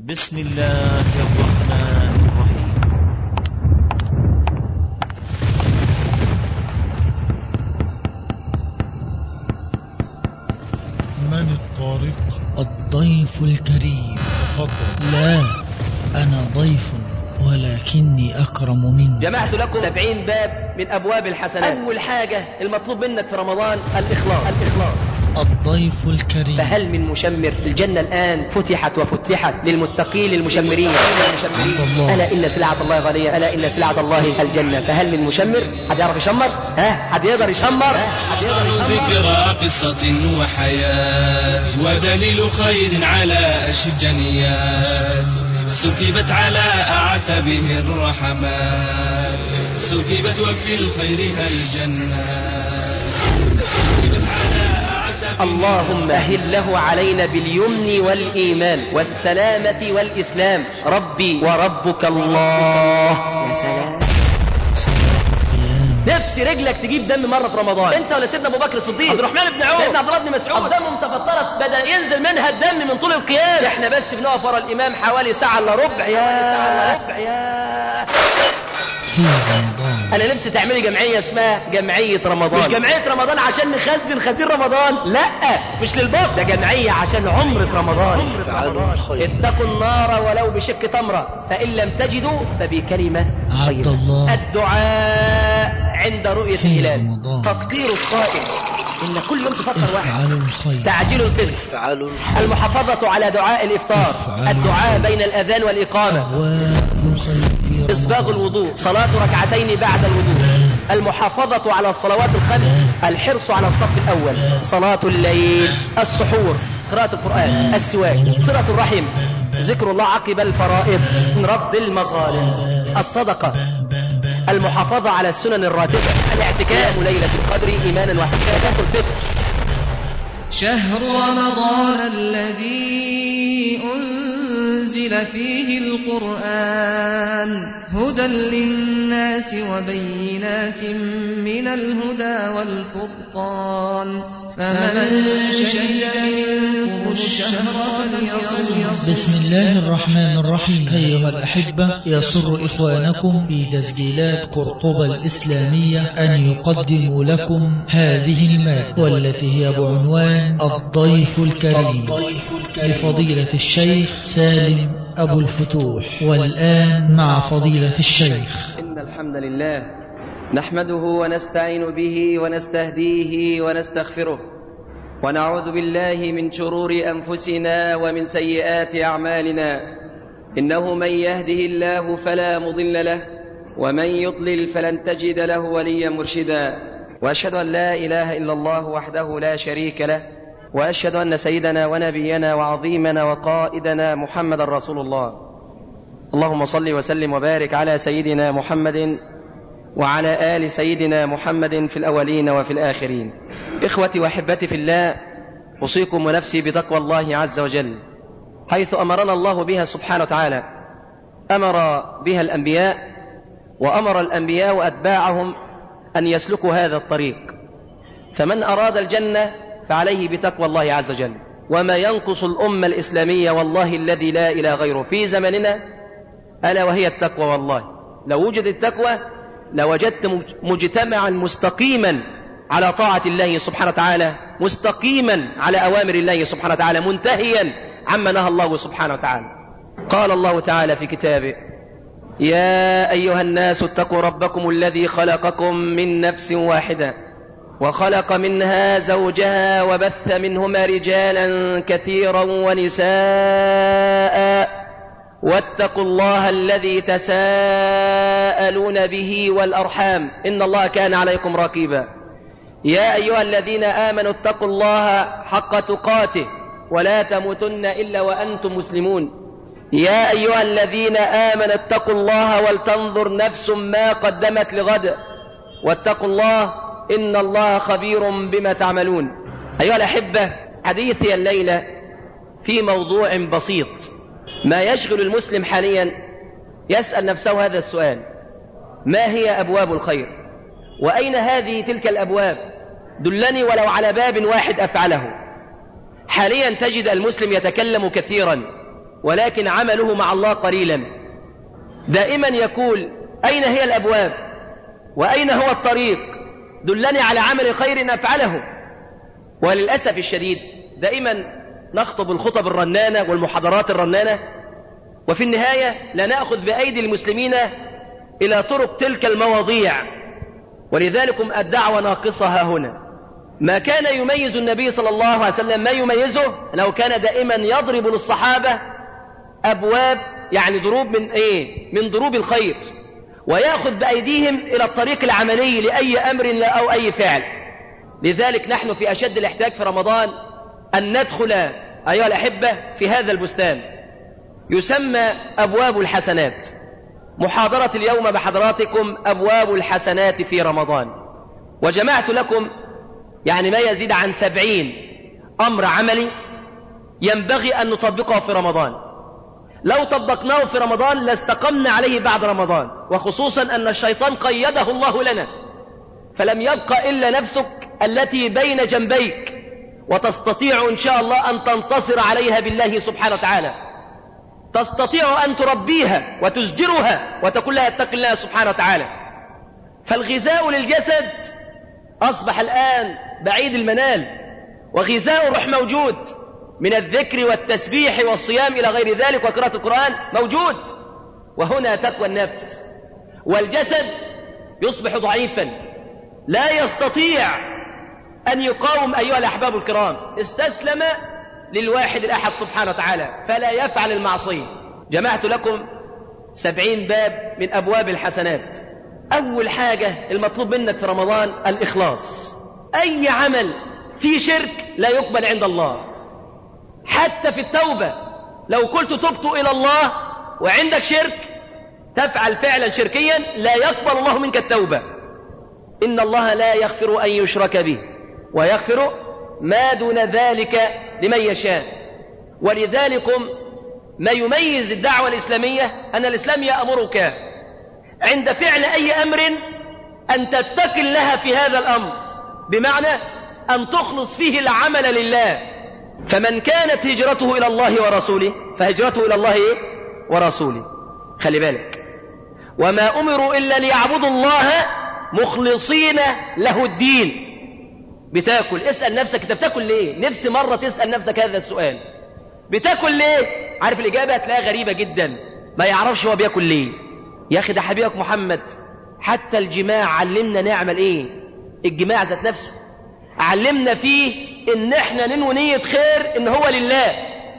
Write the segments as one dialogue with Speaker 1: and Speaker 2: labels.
Speaker 1: بسم الله الرحمن الرحيم
Speaker 2: من الطارق
Speaker 3: الضيف الكريم
Speaker 2: تفضل
Speaker 3: لا أنا ضيف ولكني أكرم منك
Speaker 4: جمعت لكم سبعين باب من أبواب الحسنات أول حاجة المطلوب منك في رمضان الإخلاص الإخلاص
Speaker 3: الضيف الكريم
Speaker 4: فهل من مشمر الجنة الآن فتحت وفتحت للمتقين المشمرين
Speaker 3: عند الله.
Speaker 4: ألا إن سلعة الله غالية ألا إن سلعة الله الجنة فهل من مشمر حد يعرف يشمر ها حد يقدر يشمر ها؟ حد يقدر يشمر
Speaker 5: ذكرى قصة وحياة ودليل خير على أشجنيات سكبت على أعتبه الرحمات سكبت وفي الخير الجنات سكبت على أعتبه
Speaker 4: اللهم أهل له علينا باليمن والإيمان والسلامة والإسلام ربي وربك الله يا سلام نفسي رجلك تجيب دم مره في رمضان انت ولا سيدنا ابو بكر الصديق عبد الرحمن بن عوف سيدنا عبد الله بن مسعود اقدامهم تفطرت بدا ينزل منها الدم من طول القيام احنا بس بنقف ورا الامام حوالي ساعه الا ربع يا ساعه الا ربع يا
Speaker 3: في رمضان
Speaker 4: انا نفسي تعملي جمعيه اسمها جمعيه رمضان مش جمعيه رمضان عشان نخزن خزين رمضان لا مش للبط ده جمعيه عشان عمره رمضان عمره رمضان اتقوا النار ولو بشق تمره فان لم تجدوا فبكلمه
Speaker 3: عبد
Speaker 4: طيبة.
Speaker 3: الله.
Speaker 4: الدعاء عند رؤيه
Speaker 3: في
Speaker 4: الهلال
Speaker 3: رمضان.
Speaker 4: تقدير الصائم ان كل يوم تفطر واحد
Speaker 3: افعلوا الخير
Speaker 4: تعجيل الفطر المحافظة على دعاء الإفطار
Speaker 3: افعلوا
Speaker 4: الدعاء بين الأذان والإقامة
Speaker 3: أبواب الخير في
Speaker 4: إسباغ
Speaker 3: رمضان
Speaker 4: الوضوء صلاة ركعتين بعد الوضوء المحافظة على الصلوات الخمس الحرص على الصف الأول صلاة الليل السحور قراءة القرآن السواك صلة الرحم ذكر الله عقب الفرائض رد المظالم الصدقة المحافظة على السنن الراتبة الاعتكاف ليلة القدر إيمانا واحتسابا الفطر
Speaker 6: شهر رمضان الذي أنزل فيه القرآن هدى للناس وبينات من الهدى والفرقان فمن شهد منكم الشهر فليصم
Speaker 3: بسم الله الرحمن الرحيم أيها الأحبة يسر إخوانكم في تسجيلات قرطبة الإسلامية أن يقدموا لكم هذه المادة والتي هي بعنوان الضيف الكريم لفضيلة الشيخ سالم أبو الفتوح والآن مع فضيلة الشيخ
Speaker 4: إن الحمد لله نحمده ونستعين به ونستهديه ونستغفره ونعوذ بالله من شرور أنفسنا ومن سيئات أعمالنا إنه من يهده الله فلا مضل له ومن يضلل فلن تجد له وليا مرشدا وأشهد أن لا إله إلا الله وحده لا شريك له وأشهد أن سيدنا ونبينا وعظيمنا وقائدنا محمد رسول الله اللهم صل وسلم وبارك على سيدنا محمد وعلى آل سيدنا محمد في الأولين وفي الآخرين إخوتي وأحبتي في الله أوصيكم ونفسي بتقوى الله عز وجل حيث أمرنا الله بها سبحانه وتعالى أمر بها الأنبياء وأمر الأنبياء وأتباعهم أن يسلكوا هذا الطريق فمن أراد الجنة فعليه بتقوى الله عز وجل وما ينقص الأمة الإسلامية والله الذي لا إله غيره في زمننا ألا وهي التقوى والله لو وجد التقوى لوجدت مجتمعا مستقيما على طاعة الله سبحانه وتعالى مستقيما على أوامر الله سبحانه وتعالى منتهيا عما نهى الله سبحانه وتعالى قال الله تعالى في كتابه يا أيها الناس اتقوا ربكم الذي خلقكم من نفس واحدة وخلق منها زوجها وبث منهما رجالا كثيرا ونساء واتقوا الله الذي تساءلون به والأرحام إن الله كان عليكم رقيبا يا أيها الذين آمنوا اتقوا الله حق تقاته ولا تموتن إلا وأنتم مسلمون يا أيها الذين آمنوا اتقوا الله ولتنظر نفس ما قدمت لغد واتقوا الله إن الله خبير بما تعملون أيها الأحبة حديثي الليلة في موضوع بسيط ما يشغل المسلم حاليا يسأل نفسه هذا السؤال ما هي أبواب الخير وأين هذه تلك الأبواب دلني ولو على باب واحد أفعله حاليا تجد المسلم يتكلم كثيرا ولكن عمله مع الله قليلا دائما يقول أين هي الأبواب وأين هو الطريق دلني على عمل خير أفعله وللأسف الشديد دائما نخطب الخطب الرنانة والمحاضرات الرنانة وفي النهاية لا نأخذ بأيدي المسلمين إلى طرق تلك المواضيع ولذلك الدعوة ناقصة ها هنا ما كان يميز النبي صلى الله عليه وسلم ما يميزه لو كان دائما يضرب للصحابة أبواب يعني ضروب من إيه من ضروب الخير ويأخذ بأيديهم إلى الطريق العملي لأي أمر أو أي فعل لذلك نحن في أشد الاحتياج في رمضان أن ندخل أيها الأحبة في هذا البستان يسمى أبواب الحسنات محاضرة اليوم بحضراتكم أبواب الحسنات في رمضان وجمعت لكم يعني ما يزيد عن سبعين أمر عملي ينبغي أن نطبقه في رمضان لو طبقناه في رمضان لاستقمنا عليه بعد رمضان وخصوصا أن الشيطان قيده الله لنا فلم يبق إلا نفسك التي بين جنبيك وتستطيع إن شاء الله أن تنتصر عليها بالله سبحانه وتعالى تستطيع أن تربيها وتزجرها وتقول لها اتق الله سبحانه وتعالى فالغذاء للجسد أصبح الآن بعيد المنال وغذاء الروح موجود من الذكر والتسبيح والصيام إلى غير ذلك وقراءة القرآن موجود وهنا تقوى النفس والجسد يصبح ضعيفا لا يستطيع أن يقاوم أيها الأحباب الكرام استسلم للواحد الأحد سبحانه وتعالى فلا يفعل المعصية جمعت لكم سبعين باب من أبواب الحسنات أول حاجة المطلوب منك في رمضان الإخلاص أي عمل فيه شرك لا يقبل عند الله حتى في التوبة لو قلت تبت إلى الله وعندك شرك تفعل فعلا شركيا لا يقبل الله منك التوبة إن الله لا يغفر أن يشرك به ويغفر ما دون ذلك لمن يشاء ولذلك ما يميز الدعوة الإسلامية أن الإسلام يأمرك عند فعل أي أمر أن تتكل لها في هذا الأمر بمعنى أن تخلص فيه العمل لله فمن كانت هجرته إلى الله ورسوله فهجرته إلى الله ورسوله خلي بالك وما أمروا إلا ليعبدوا الله مخلصين له الدين بتاكل اسأل نفسك انت بتاكل ليه نفس مرة تسأل نفسك هذا السؤال بتاكل ليه عارف الإجابة هتلاقيها غريبة جدا ما يعرفش هو بياكل ليه يا أخي ده حبيبك محمد حتى الجماع علمنا نعمل ايه الجماع ذات نفسه علمنا فيه ان احنا ننوي نية خير ان هو لله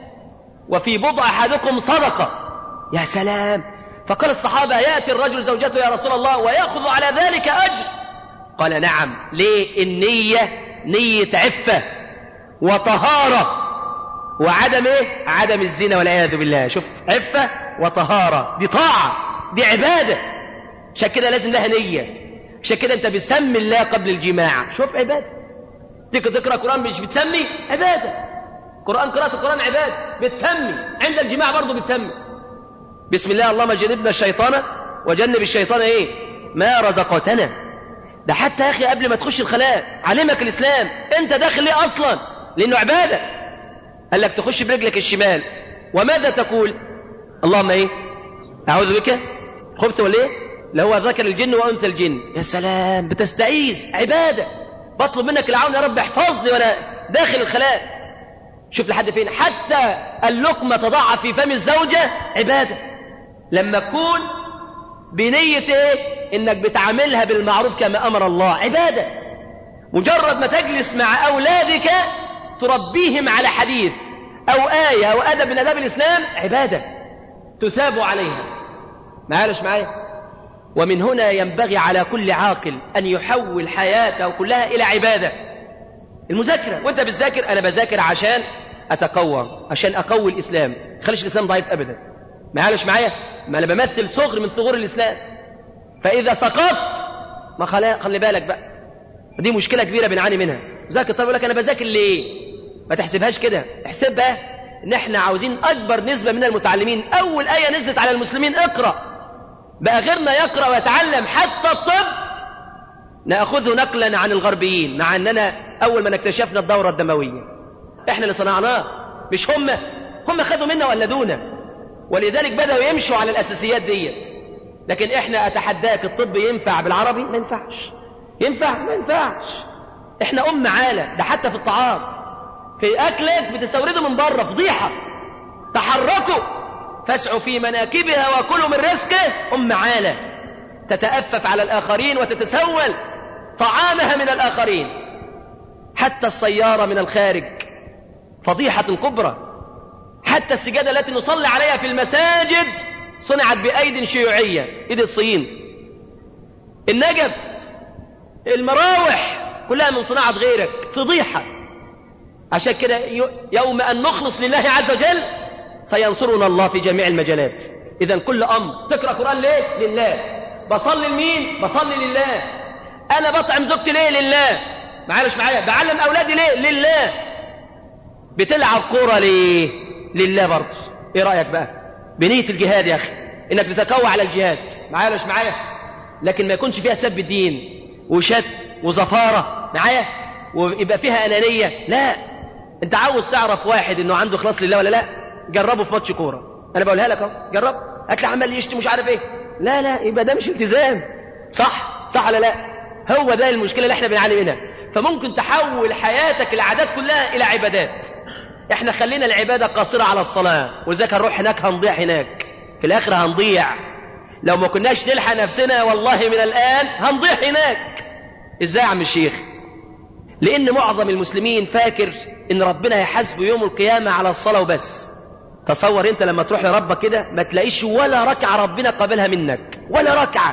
Speaker 4: وفي بضع احدكم صدقة يا سلام فقال الصحابة يأتي الرجل زوجته يا رسول الله ويأخذ على ذلك أجر قال نعم ليه النية نية عفة وطهارة وعدم ايه عدم الزنا والعياذ بالله شوف عفة وطهارة دي طاعة دي عبادة عشان كده لازم لها نية عشان كده انت بتسمي الله قبل الجماع شوف عبادة تيجي تقرأ قرآن مش بتسمي عبادة قرآن قراءة القرآن عبادة بتسمي عند الجماع برضه بتسمي بسم الله اللهم جنبنا الشيطان وجنب الشيطان ايه ما رزقتنا ده حتى يا اخي قبل ما تخش الخلاء علمك الاسلام انت داخل ليه اصلا لانه عباده قال لك تخش برجلك الشمال وماذا تقول اللهم ايه اعوذ بك خبث ولا ايه اللي هو ذكر الجن وانثى الجن يا سلام بتستعيذ عباده بطلب منك العون يا رب احفظني وانا داخل الخلاء شوف لحد فين حتى اللقمه تضع في فم الزوجه عباده لما تكون بنية ايه انك بتعاملها بالمعروف كما امر الله عبادة مجرد ما تجلس مع اولادك تربيهم على حديث او آية او ادب من اداب الاسلام عبادة تثاب عليها معلش معايا ومن هنا ينبغي على كل عاقل ان يحول حياته كلها الى عبادة المذاكرة وانت بتذاكر انا بذاكر عشان اتقوى عشان اقوي الاسلام خليش الاسلام ضعيف ابدا معلش معايا ما انا بمثل صغر من ثغور الاسلام فاذا سقطت ما خلي, خلي بالك بقى دي مشكله كبيره بنعاني منها ذاكر طب يقول لك انا بذاكر ليه ما تحسبهاش كده احسبها ان احنا عاوزين اكبر نسبه من المتعلمين اول ايه نزلت على المسلمين اقرا بقى غيرنا يقرا ويتعلم حتى الطب ناخذه نقلا عن الغربيين مع اننا اول ما اكتشفنا الدوره الدمويه احنا اللي صنعناه مش هم هم خدوا منا وقلدونا ولذلك بدأوا يمشوا على الأساسيات ديت لكن احنا أتحداك الطب ينفع بالعربي ما ينفعش ينفع ما ينفعش احنا أم عالة ده حتى في الطعام في أكلك بتستورده من بره فضيحة تحركوا فاسعوا في مناكبها وكلوا من رزقه أم عالة تتأفف على الآخرين وتتسول طعامها من الآخرين حتى السيارة من الخارج فضيحة كبرى حتى السجادة التي نصلي عليها في المساجد صنعت بأيد شيوعية إيد الصين النجف المراوح كلها من صناعة غيرك فضيحة عشان كده يوم أن نخلص لله عز وجل سينصرنا الله في جميع المجالات إذا كل أمر تقرأ قرآن ليه؟ لله بصلي لمين؟ بصلي لله أنا بطعم زوجتي ليه؟ لله معلش معايا بعلم أولادي ليه؟ لله بتلعب كورة ليه؟ لله برضه إيه رأيك بقى؟ بنية الجهاد يا أخي إنك تتقوى على الجهاد معايا مش معايا؟ لكن ما يكونش فيها سب الدين وشت وزفارة معايا؟ ويبقى فيها أنانية لا أنت عاوز تعرف واحد إنه عنده إخلاص لله ولا لا؟ جربه في ماتش كورة أنا بقولها لك أهو جرب هتلاقي عمال يشتم مش عارف إيه لا لا يبقى ده مش التزام صح صح ولا لا؟ هو ده المشكلة اللي احنا بنعاني منها فممكن تحول حياتك العادات كلها إلى عبادات احنا خلينا العبادة قاصرة على الصلاة ولذلك هنروح هناك هنضيع هناك في الآخرة هنضيع لو ما كناش نلحق نفسنا والله من الآن هنضيع هناك ازاي يا عم الشيخ لأن معظم المسلمين فاكر إن ربنا هيحاسبه يوم القيامة على الصلاة وبس تصور انت لما تروح لربك كده ما تلاقيش ولا ركعة ربنا قابلها منك ولا ركعة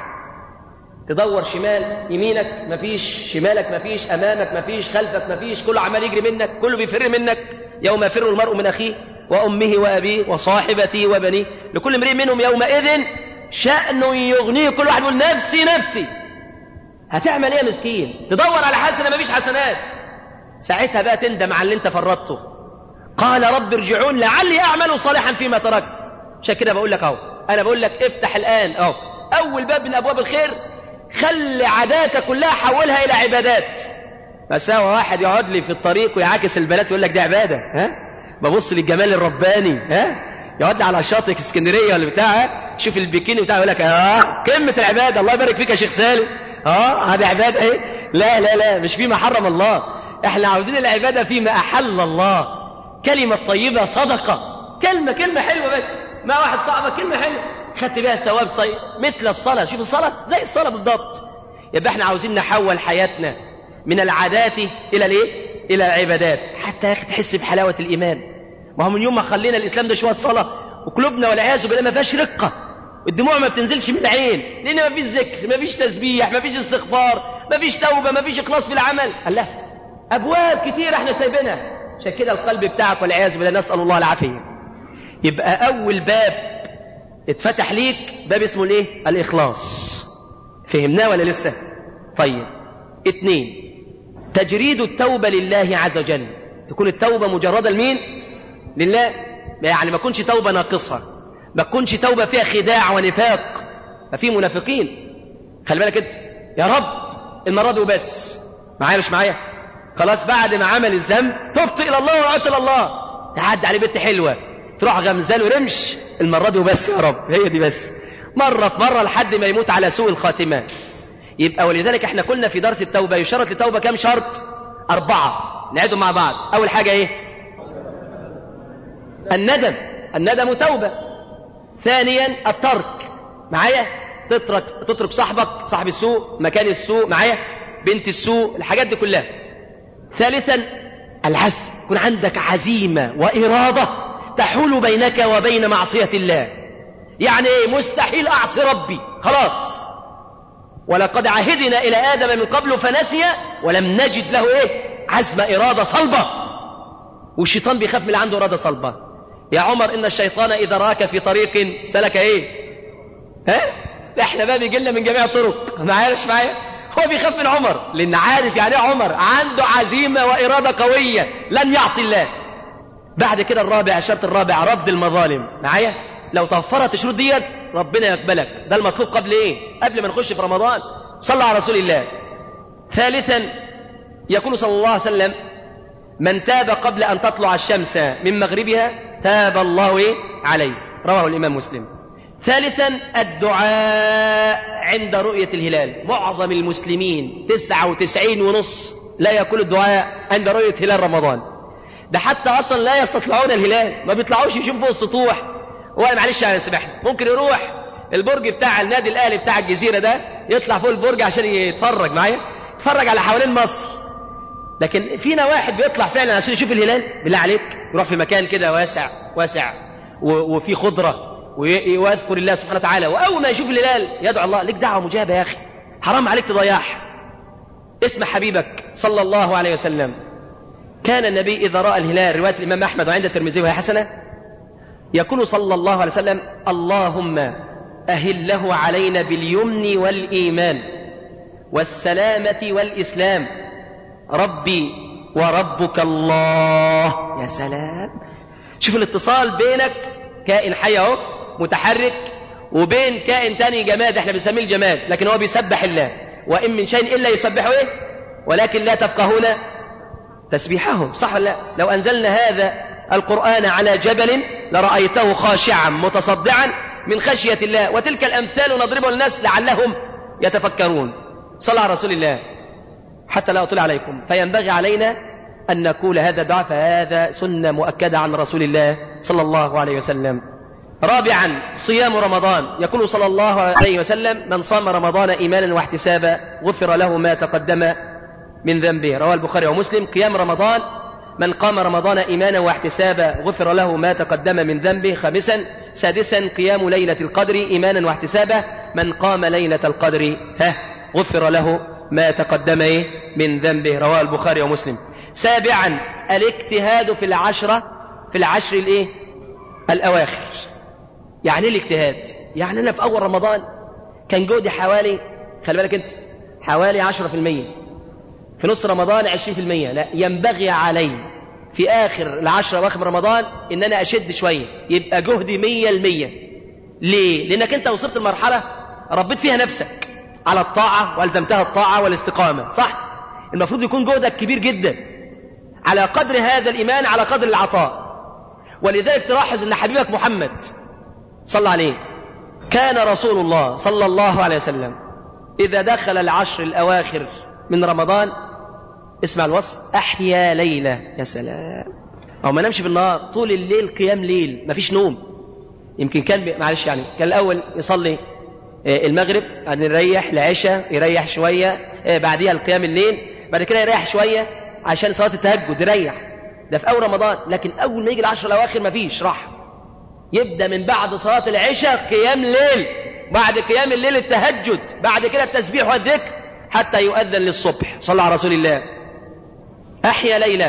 Speaker 4: تدور شمال يمينك مفيش شمالك مفيش امامك مفيش خلفك مفيش كله عمال يجري منك كله بيفر منك يوم يفر المرء من اخيه وامه وابيه وصاحبته وبنيه لكل امرئ منهم يومئذ شأن يغنيه كل واحد يقول نفسي نفسي هتعمل ايه يا مسكين تدور على حسنه مفيش حسنات ساعتها بقى تندم على اللي انت فرطته قال رب ارجعون لعلي اعمل صالحا فيما تركت عشان كده بقول لك اهو انا بقول لك افتح الان اهو اول باب من ابواب الخير خلي عاداتك كلها حولها الى عبادات بس هو واحد يقعد لي في الطريق ويعاكس البنات ويقول لك دي عباده ها ببص للجمال الرباني ها يقعد لي على شاطئ اسكندريه ولا بتاع ها؟ شوف البيكيني بتاعه يقول لك اه قمه العباده الله يبارك فيك يا شيخ سالم اه هذه عباده ايه لا لا لا مش فيما حرم الله احنا عاوزين العباده فيما احل الله كلمه طيبه صدقه كلمه كلمه حلوه بس ما واحد صعبه كلمه حلوه خدت بيها الثواب صي... مثل الصلاه شوف الصلاه زي الصلاه بالضبط يبقى احنا عاوزين نحول حياتنا من العادات الى الايه الى العبادات حتى يا اخي تحس بحلاوه الايمان ما هو من يوم ما خلينا الاسلام ده شويه صلاه وقلوبنا والعياذ بالله ما فيهاش رقه الدموع ما بتنزلش من العين لان ما فيش ذكر ما فيش تسبيح ما فيش استغفار ما فيش توبه ما فيش اخلاص في العمل الله ابواب كتير احنا سايبينها عشان كده القلب بتاعك والعياذ بالله نسال الله العافيه يبقى اول باب اتفتح ليك باب اسمه الايه الاخلاص فهمناه ولا لسه طيب اتنين تجريد التوبة لله عز وجل تكون التوبة مجردة لمين لله يعني ما تكونش توبة ناقصة ما تكونش توبة فيها خداع ونفاق ففي منافقين خلي بالك انت يا رب المرة دي وبس معايا مش معايا خلاص بعد ما عمل الذنب تبت الى الله وعدت الى الله تعدي عليه بنت حلوه تروح غمزاله رمش المرة دي وبس يا رب هي دي بس مرة في مرة لحد ما يموت على سوء الخاتمة يبقى ولذلك احنا قلنا في درس التوبة يشترط للتوبة كم شرط أربعة نعيدهم مع بعض أول حاجة إيه الندم الندم توبة ثانيا الترك معايا تترك تترك صاحبك صاحب السوء مكان السوء معايا بنت السوء الحاجات دي كلها ثالثا العزم يكون عندك عزيمة وإرادة تحول بينك وبين معصية الله يعني ايه مستحيل أعصي ربي خلاص ولقد عهدنا إلى آدم من قبل فنسي ولم نجد له إيه عزم إرادة صلبة والشيطان بيخاف من اللي عنده إرادة صلبة يا عمر إن الشيطان إذا راك في طريق سلك إيه ها احنا بقى بيجي لنا من جميع الطرق معايا مش معايا هو بيخاف من عمر لأن عارف يعني ايه عمر عنده عزيمة وإرادة قوية لن يعصي الله بعد كده الرابع الشرط الرابع رد المظالم معايا لو توفرت الشروط ديت ربنا يقبلك ده المطلوب قبل ايه قبل ما نخش في رمضان صلى على رسول الله ثالثا يقول صلى الله عليه وسلم من تاب قبل ان تطلع الشمس من مغربها تاب الله إيه؟ عليه رواه الإمام مسلم ثالثا الدعاء عند رؤية الهلال معظم المسلمين تسعة وتسعين ونص لا يقول الدعاء عند رؤية هلال رمضان ده حتى أصلا لا يستطلعون الهلال ما بيطلعوش يشوفوا فوق السطوح هو معلش أنا سمحت ممكن يروح البرج بتاع النادي الأهلي بتاع الجزيرة ده يطلع فوق البرج عشان يتفرج معايا يتفرج على حوالين مصر لكن فينا واحد بيطلع فعلا عشان يشوف الهلال بالله عليك يروح في مكان كده واسع واسع و- وفي خضره وي- ويذكر الله سبحانه وتعالى واول ما يشوف الهلال يدعو الله لك دعوه مجابه يا اخي حرام عليك تضيعها اسمع حبيبك صلى الله عليه وسلم كان النبي اذا راى الهلال روايه الامام احمد وعند الترمذي وهي حسنه يقول صلى الله عليه وسلم اللهم اهله علينا باليمن والايمان والسلامه والاسلام ربي وربك الله يا سلام شوف الاتصال بينك كائن حي اهو متحرك وبين كائن تاني جماد احنا بنسميه الجماد لكن هو بيسبح الله وان من شيء الا يسبحه ايه ولكن لا تفقهون تسبيحهم صح ولا لا لو انزلنا هذا القران على جبل لرايته خاشعا متصدعا من خشيه الله وتلك الامثال نضربها للناس لعلهم يتفكرون صلى على رسول الله حتى لا أطيل عليكم فينبغي علينا أن نقول هذا الدعاء فهذا سنة مؤكدة عن رسول الله صلى الله عليه وسلم رابعا صيام رمضان يقول صلى الله عليه وسلم من صام رمضان إيمانا واحتسابا غفر له ما تقدم من ذنبه رواه البخاري ومسلم قيام رمضان من قام رمضان إيمانا واحتسابا غفر له ما تقدم من ذنبه خامسا سادسا قيام ليلة القدر إيمانا واحتسابا من قام ليلة القدر ها غفر له ما تقدم إيه من ذنبه رواه البخاري ومسلم سابعا الاجتهاد في العشرة في العشر الايه الأواخر يعني ايه الاجتهاد يعني أنا في أول رمضان كان جهدي حوالي خلي بالك أنت حوالي 10% في نص رمضان 20% لا ينبغي علي في آخر العشرة أواخر رمضان إن أنا أشد شوية يبقى جهدي 100% ليه؟ لأنك أنت وصلت لمرحلة ربيت فيها نفسك على الطاعة والزمتها الطاعة والاستقامة صح؟ المفروض يكون جهدك كبير جدا على قدر هذا الإيمان على قدر العطاء ولذلك تلاحظ أن حبيبك محمد صلى عليه كان رسول الله صلى الله عليه وسلم إذا دخل العشر الأواخر من رمضان اسمع الوصف أحيا ليلة يا سلام أو ما نمشي بالنهار طول الليل قيام ليل ما فيش نوم يمكن كان بي... معلش يعني كان الأول يصلي المغرب بعدين يريح العشاء يريح شوية بعديها القيام الليل بعد كده يريح شوية عشان صلاة التهجد يريح ده في أول رمضان لكن أول ما يجي العشر الأواخر ما فيش راحة يبدأ من بعد صلاة العشاء قيام ليل بعد قيام الليل التهجد بعد كده التسبيح والذكر حتى يؤذن للصبح صلى على رسول الله أحيا ليلة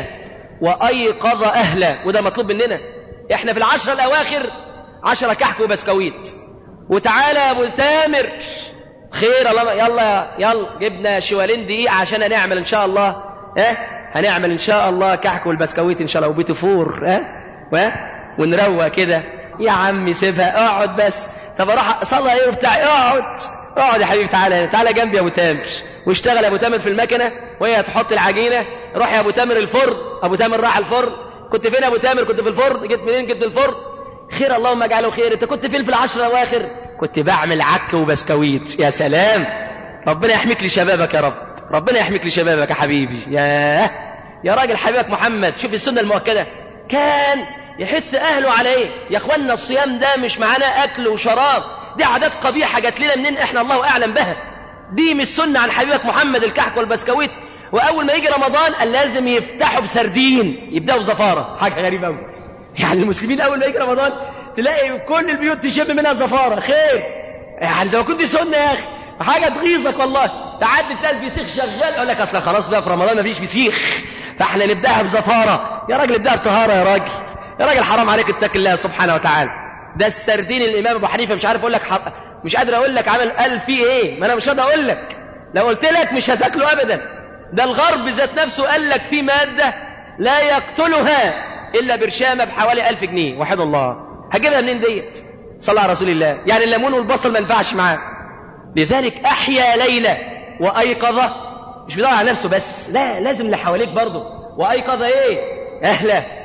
Speaker 4: وأيقظ أهله وده مطلوب مننا احنا في العشرة الأواخر عشرة كحك وبسكويت وتعالى يا ابو تامر خير الله يلا يلا جبنا شوالين دقيق عشان هنعمل ان شاء الله اه هنعمل ان شاء الله كحك والبسكويت ان شاء الله وبيتفور اه اه ونروق كده يا عمي سيبها اقعد بس طب اروح صلى ايه وبتاع اقعد اقعد يا حبيبي تعالى تعالى جنبي يا ابو تامر واشتغل يا ابو تامر في المكنه وهي هتحط العجينه روح يا ابو تامر الفرن ابو تامر راح الفرن كنت فين يا ابو تامر كنت في الفرن جيت منين جيت في الفرن خير اللهم اجعله خير انت كنت فين في العشر الاواخر كنت بعمل عك وبسكويت يا سلام ربنا يحميك لشبابك يا رب ربنا يحميك لشبابك يا حبيبي يا يا راجل حبيبك محمد شوف السنه المؤكده كان يحث اهله على ايه يا اخوانا الصيام ده مش معانا اكل وشراب دي عادات قبيحه جات لنا منين احنا الله اعلم بها دي مش سنه عن حبيبك محمد الكحك والبسكويت واول ما يجي رمضان قال لازم يفتحوا بسردين يبداوا بزفاره حاجه غريبه قوي يعني المسلمين اول ما يجي رمضان تلاقي كل البيوت تشم منها زفاره خير يعني زي ما كنت سنه يا اخي حاجه تغيظك والله تعدي تلاقي الفسيخ شغال يقول لك اصل خلاص بقى في رمضان مفيش فسيخ فاحنا نبداها بزفاره يا راجل ابداها بطهاره يا راجل يا راجل حرام عليك اتق الله سبحانه وتعالى ده السردين الامام ابو حنيفه مش عارف اقول لك حق. مش قادر اقول لك عمل قال فيه ايه ما انا مش قادر اقول لك لو قلت لك مش هتاكله ابدا ده الغرب ذات نفسه قال لك في ماده لا يقتلها الا برشامه بحوالي ألف جنيه وحد الله هجيبها منين ديت صلى على رسول الله يعني الليمون والبصل ما ينفعش معاه لذلك احيا ليله وايقظ مش بيدور على نفسه بس لا لازم اللي حواليك برضه وايقظ ايه اهله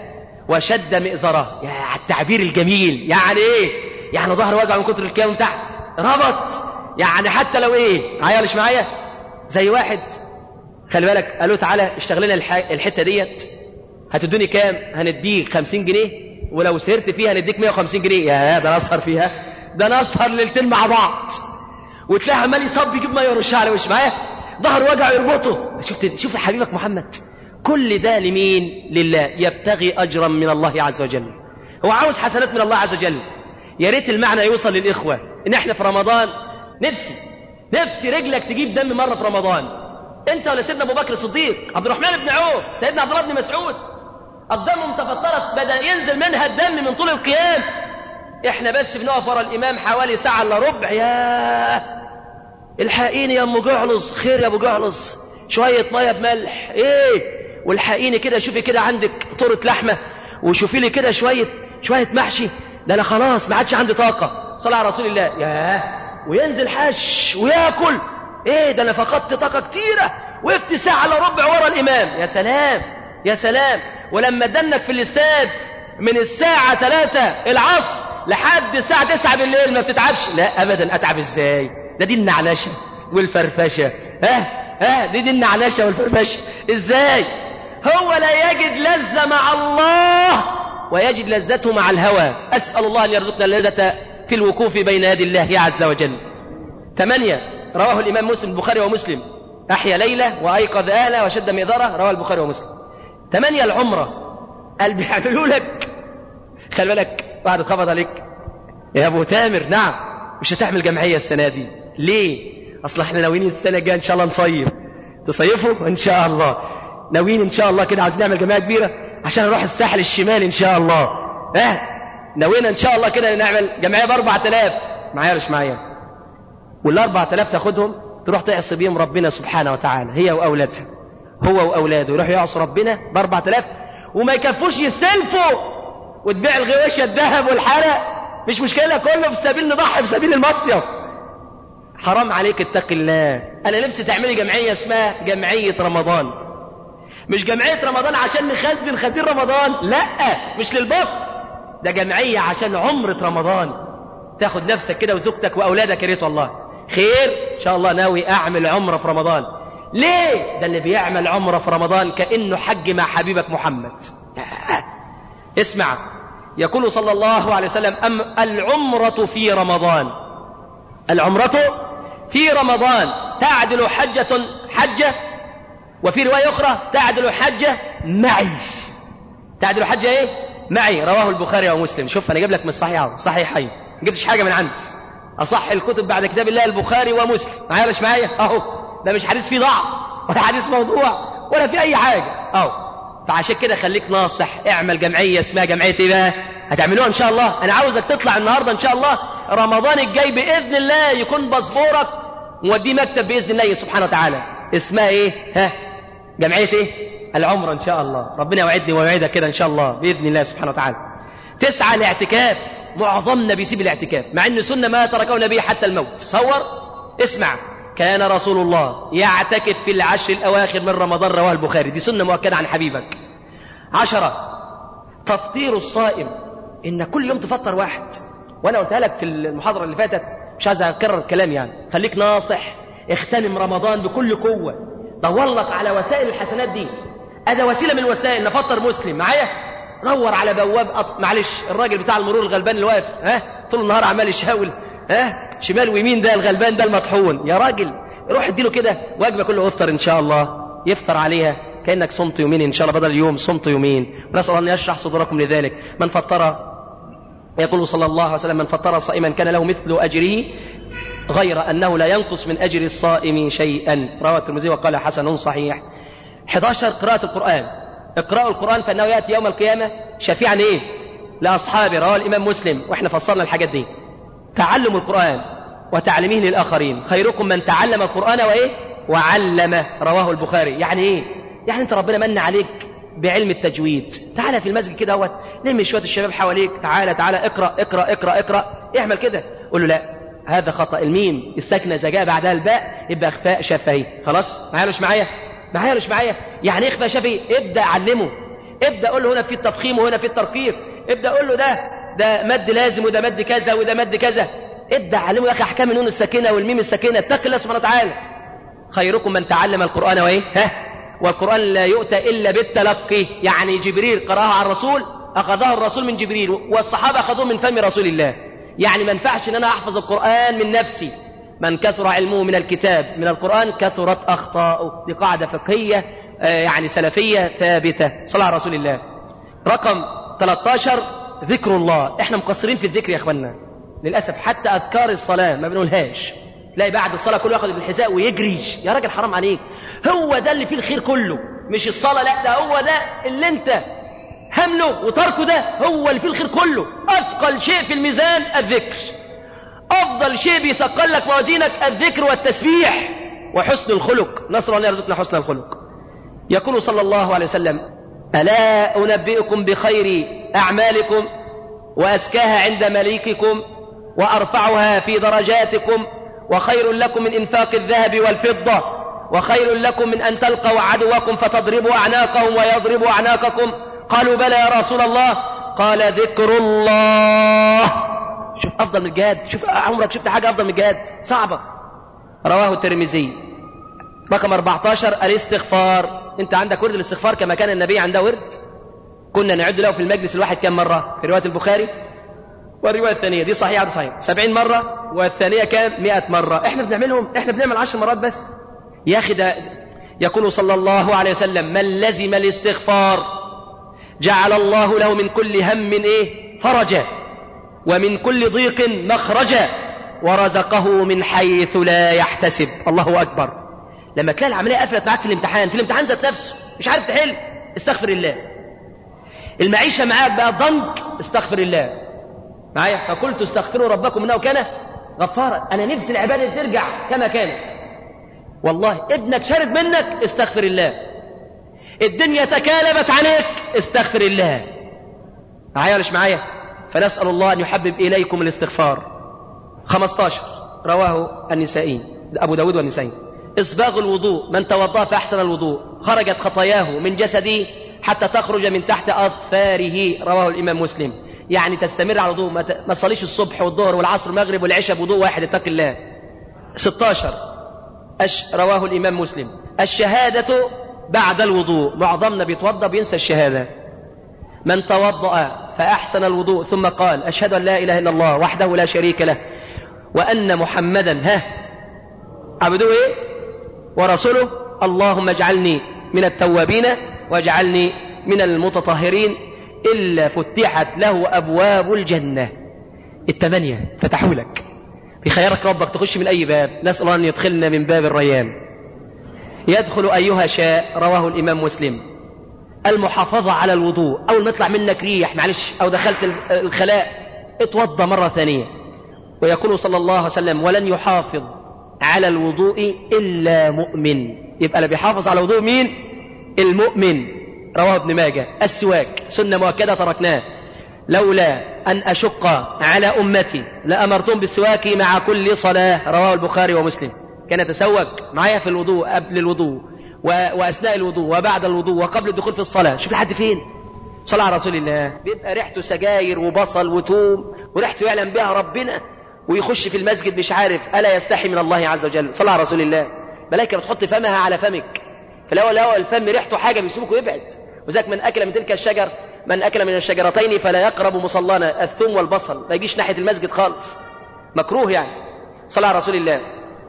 Speaker 4: وشد مئزره يا على التعبير الجميل يعني ايه يعني ظهر وجعه من كتر الكلام تحت ربط يعني حتى لو ايه عيالش معايا زي واحد خلي بالك قالوا تعالى اشتغل لنا الح- الحته ديت هتدوني كام هنديك 50 جنيه ولو سهرت فيها هنديك 150 جنيه يا ده نسهر فيها ده نسهر ليلتين مع بعض وتلاقي عمال يصب يجيب ميه يرشها على وش معايا ظهر وجعه يربطه شفت شوف حبيبك محمد كل ده لمين لله يبتغي اجرا من الله عز وجل هو عاوز حسنات من الله عز وجل يا ريت المعنى يوصل للاخوه ان احنا في رمضان نفسي نفسي رجلك تجيب دم مره في رمضان انت ولا سيدنا ابو بكر الصديق عبد الرحمن بن عوف سيدنا عبد الله بن مسعود اقدامهم تفطرت بدا ينزل منها الدم من طول القيام احنا بس بنقف ورا الامام حوالي ساعه الا ربع يا الحقيني يا ام جعلص خير يا ابو جعلص شويه ميه بملح ايه والحقيني كده شوفي كده عندك طرة لحمه وشوفي لي كده شويه شويه محشي ده انا خلاص ما عادش عندي طاقه صلى على رسول الله ياه وينزل حش وياكل ايه ده انا فقدت طاقه كتيره وقفت ساعه الا ربع ورا الامام يا سلام يا سلام ولما دنك في الاستاد من الساعه 3 العصر لحد الساعه 9 بالليل ما بتتعبش لا ابدا اتعب ازاي ده دي النعنشه والفرفشه ها ها دي دي النعنشه والفرفشه ازاي هو لا يجد لذه مع الله ويجد لذته مع الهوى اسال الله ان يرزقنا اللذه في الوقوف بين يدي الله عز وجل ثمانية رواه الإمام مسلم البخاري ومسلم أحيا ليلة وأيقظ أهله وشد مئذرة رواه البخاري ومسلم ثمانية العمرة قال بيعملوا لك خلي بالك واحد اتخبط عليك يا أبو تامر نعم مش هتعمل جمعية السنة دي ليه؟ أصل احنا ناويين السنة الجاية إن شاء الله نصيف تصيفوا إن شاء الله ناويين إن شاء الله كده عايزين نعمل جمعية كبيرة عشان نروح الساحل الشمالي إن شاء الله ها ناويين إن شاء الله كده نعمل جمعية بأربع آلاف معايا ولا مش معايا والأربع آلاف تاخدهم تروح تعصي بيهم ربنا سبحانه وتعالى هي وأولادها هو وأولاده يروحوا يعصوا ربنا بأربع آلاف وما يكفوش يستلفوا وتبيع الغواشة الذهب والحرق مش مشكلة كله في سبيل نضحي في سبيل المصيف حرام عليك اتق الله أنا نفسي تعملي جمعية اسمها جمعية رمضان مش جمعية رمضان عشان نخزن خزين رمضان لا مش للبط ده جمعية عشان عمرة رمضان تاخد نفسك كده وزوجتك وأولادك يا ريت والله خير إن شاء الله ناوي أعمل عمرة في رمضان ليه ده اللي بيعمل عمرة في رمضان كأنه حج مع حبيبك محمد اسمع يقول صلى الله عليه وسلم أم العمرة في رمضان العمرة في رمضان تعدل حجة حجة وفي رواية أخرى تعدل حجة معي تعدل حجة إيه؟ معي رواه البخاري ومسلم شوف أنا جايب لك من الصحيح صحيحين ما جبتش حاجة من عندي أصح الكتب بعد كتاب الله البخاري ومسلم معايا مش معايا أهو ده مش حديث فيه ضعف ولا حديث موضوع ولا في أي حاجة أهو فعشان كده خليك ناصح اعمل جمعية اسمها جمعية ايه بقى هتعملوها ان شاء الله انا عاوزك تطلع النهاردة ان شاء الله رمضان الجاي باذن الله يكون باسبورك موديه مكتب باذن الله سبحانه وتعالى اسمها ايه ها جمعية ايه العمرة ان شاء الله ربنا يوعدني ويوعدك كده ان شاء الله باذن الله سبحانه وتعالى تسعى الاعتكاف معظمنا بيسيب الاعتكاف مع ان سنة ما تركه النبي حتى الموت تصور اسمع كان رسول الله يعتكف في العشر الأواخر من رمضان رواه البخاري دي سنة مؤكدة عن حبيبك عشرة تفطير الصائم إن كل يوم تفطر واحد وأنا قلتها لك في المحاضرة اللي فاتت مش عايز أكرر الكلام يعني خليك ناصح اغتنم رمضان بكل قوة دور لك على وسائل الحسنات دي أدا وسيلة من الوسائل نفطر مسلم معايا دور على بواب أط... معلش الراجل بتاع المرور الغلبان اللي واقف ها طول النهار عمال يشاول ها شمال ويمين ده الغلبان ده المطحون يا راجل روح اديله كده وجبه كله افطر ان شاء الله يفطر عليها كانك صمت يومين ان شاء الله بدل يوم صمت يومين ونسال الله ان يشرح صدوركم لذلك من فطر يقول صلى الله عليه وسلم من فطر صائما كان له مثل اجره غير انه لا ينقص من اجر الصائم شيئا رواه الترمذي وقال حسن صحيح 11 قراءه القران اقرأوا القرآن فإنه يأتي يوم القيامة شفيعا إيه؟ لأصحابه رواه الإمام مسلم وإحنا فصلنا الحاجات دي تعلم القرآن وتعليمه للآخرين خيركم من تعلم القرآن وإيه وعلمه رواه البخاري يعني إيه يعني أنت ربنا من عليك بعلم التجويد تعالى في المسجد كده اهوت لم شويه الشباب حواليك تعالى تعالى اقرا اقرا اقرا اقرا اعمل كده قول له لا هذا خطا الميم الساكنه اذا جاء بعدها الباء يبقى اخفاء شفهي خلاص معايا مش معايا معايا مش معايا يعني ايه اخفاء شفهي ابدا علمه ابدا قول له هنا في التفخيم وهنا في الترقيق ابدا قول له ده ده مد لازم وده مد كذا وده مد كذا ابدا علمه يا اخي احكام النون الساكنه والميم الساكنه اتق الله سبحانه وتعالى خيركم من تعلم القران وايه ها والقران لا يؤتى الا بالتلقي يعني جبريل قراها على الرسول اخذها الرسول من جبريل والصحابه اخذوه من فم رسول الله يعني ما ينفعش ان انا احفظ القران من نفسي من كثر علمه من الكتاب من القران كثرت اخطاؤه دي قاعده فقهيه آه، يعني سلفيه ثابته صلى على رسول الله رقم 13 ذكر الله احنا مقصرين في الذكر يا اخوانا للاسف حتى اذكار الصلاه ما بنقولهاش تلاقي بعد الصلاه كله ياخد بالحذاء ويجري يا راجل حرام عليك هو ده اللي فيه الخير كله مش الصلاه لا ده هو ده اللي انت همله وتركه ده هو اللي فيه الخير كله اثقل شيء في الميزان الذكر افضل شيء بيثقل لك موازينك الذكر والتسبيح وحسن الخلق نسال الله ان يرزقنا حسن الخلق يقول صلى الله عليه وسلم الا انبئكم بخير اعمالكم وازكاها عند مليككم وارفعها في درجاتكم وخير لكم من انفاق الذهب والفضه وخير لكم من ان تلقوا عدوكم فتضربوا اعناقهم ويضربوا اعناقكم قالوا بلى يا رسول الله قال ذكر الله شوف افضل من الجهاد شوف عمرك شفت حاجه افضل من الجهاد صعبه رواه الترمذي رقم 14 الاستغفار انت عندك ورد الاستغفار كما كان النبي عنده ورد كنا نعد له في المجلس الواحد كم مره في روايه البخاري والروايه الثانيه دي صحيحه دي صحيحه 70 مره والثانيه كام 100 مره احنا بنعملهم احنا بنعمل 10 مرات بس يا اخي ده يقول صلى الله عليه وسلم من لزم الاستغفار جعل الله له من كل هم ايه فرجا ومن كل ضيق مخرجا ورزقه من حيث لا يحتسب الله اكبر لما تلاقي العمليه قفلت معاك في الامتحان في الامتحان ذات نفسه مش عارف تحل استغفر الله المعيشه معاك بقى ضنك استغفر الله معايا فقلت استغفروا ربكم انه كان غفارا انا نفسي العباده ترجع كما كانت والله ابنك شارد منك استغفر الله الدنيا تكالبت عليك استغفر الله معايا ولا مش معايا فنسال الله ان يحبب اليكم الاستغفار 15 رواه النسائي ابو داود والنسائي إسباغ الوضوء من توضأ فأحسن الوضوء خرجت خطاياه من جسده حتى تخرج من تحت أظفاره رواه الإمام مسلم يعني تستمر على الوضوء ما ت- ما تصليش الصبح والظهر والعصر والمغرب والعشاء بوضوء واحد اتق الله 16 أش رواه الإمام مسلم الشهادة بعد الوضوء معظمنا بيتوضأ بينسى الشهادة من توضأ فأحسن الوضوء ثم قال أشهد أن لا إله إلا الله وحده لا شريك له وأن محمدا ها عبده إيه ورسوله اللهم اجعلني من التوابين واجعلني من المتطهرين إلا فتحت له أبواب الجنة الثمانية فتحوا لك بخيرك ربك تخش من أي باب نسأل الله أن يدخلنا من باب الريان يدخل أيها شاء رواه الإمام مسلم المحافظة على الوضوء أول ما يطلع منك ريح معلش أو دخلت الخلاء اتوضى مرة ثانية ويقول صلى الله عليه وسلم ولن يحافظ على الوضوء إلا مؤمن يبقى اللي بيحافظ على الوضوء مين المؤمن رواه ابن ماجه السواك سنة مؤكدة تركناه لولا أن أشق على أمتي لأمرتهم بالسواك مع كل صلاة رواه البخاري ومسلم كان يتسوك معايا في الوضوء قبل الوضوء و... وأثناء الوضوء وبعد الوضوء وقبل الدخول في الصلاة شوف لحد فين صلى على رسول الله بيبقى ريحته سجاير وبصل وتوم وريحته يعلم بها ربنا ويخش في المسجد مش عارف ألا يستحي من الله عز وجل صلى على رسول الله ملائكة بتحط فمها على فمك فلو لو الفم ريحته حاجة بيسيبك ويبعد وذاك من أكل من تلك الشجر من أكل من الشجرتين فلا يقرب مصلانا الثوم والبصل ما يجيش ناحية المسجد خالص مكروه يعني صلى على رسول الله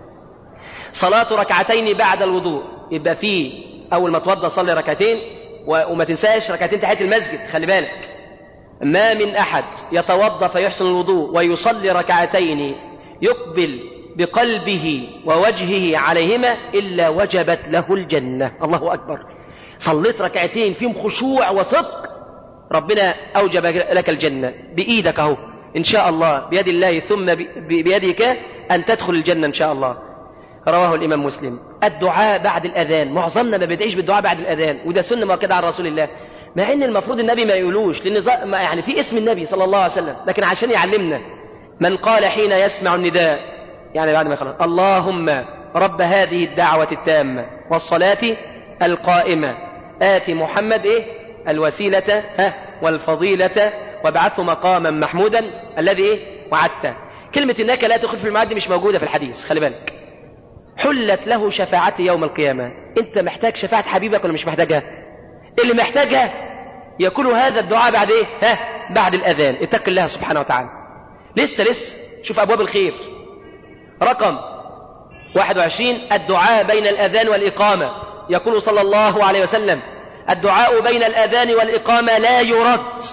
Speaker 4: صلاة ركعتين بعد الوضوء يبقى فيه أول ما توضى صلي ركعتين و- وما تنساش ركعتين تحية المسجد خلي بالك ما من أحد يتوضأ فيحسن الوضوء ويصلي ركعتين يقبل بقلبه ووجهه عليهما إلا وجبت له الجنة الله أكبر صليت ركعتين فيهم خشوع وصدق ربنا أوجب لك الجنة بإيدك أهو إن شاء الله بيد الله ثم ب- بيدك أن تدخل الجنة إن شاء الله رواه الإمام مسلم الدعاء بعد الأذان معظمنا ما بيدعيش بالدعاء بعد الأذان وده سنة مؤكدة عن رسول الله مع ان المفروض النبي ما يقولوش لان ظ- ما- يعني في اسم النبي صلى الله عليه وسلم لكن عشان يعلمنا من قال حين يسمع النداء يعني بعد ما يخلص اللهم رب هذه الدعوة التامة والصلاة القائمة آت محمد إيه الوسيلة ها والفضيلة وابعثه مقاما محمودا الذي إيه وعدته كلمة إنك لا تخلف الميعاد دي مش موجودة في الحديث خلي بالك حلت له شفاعتي يوم القيامة أنت محتاج شفاعة حبيبك ولا مش محتاجها اللي محتاجها يكون هذا الدعاء بعد إيه ها بعد الأذان اتق الله سبحانه وتعالى لسه لسه شوف أبواب الخير رقم 21 الدعاء بين الأذان والإقامة يقول صلى الله عليه وسلم الدعاء بين الأذان والإقامة لا يرد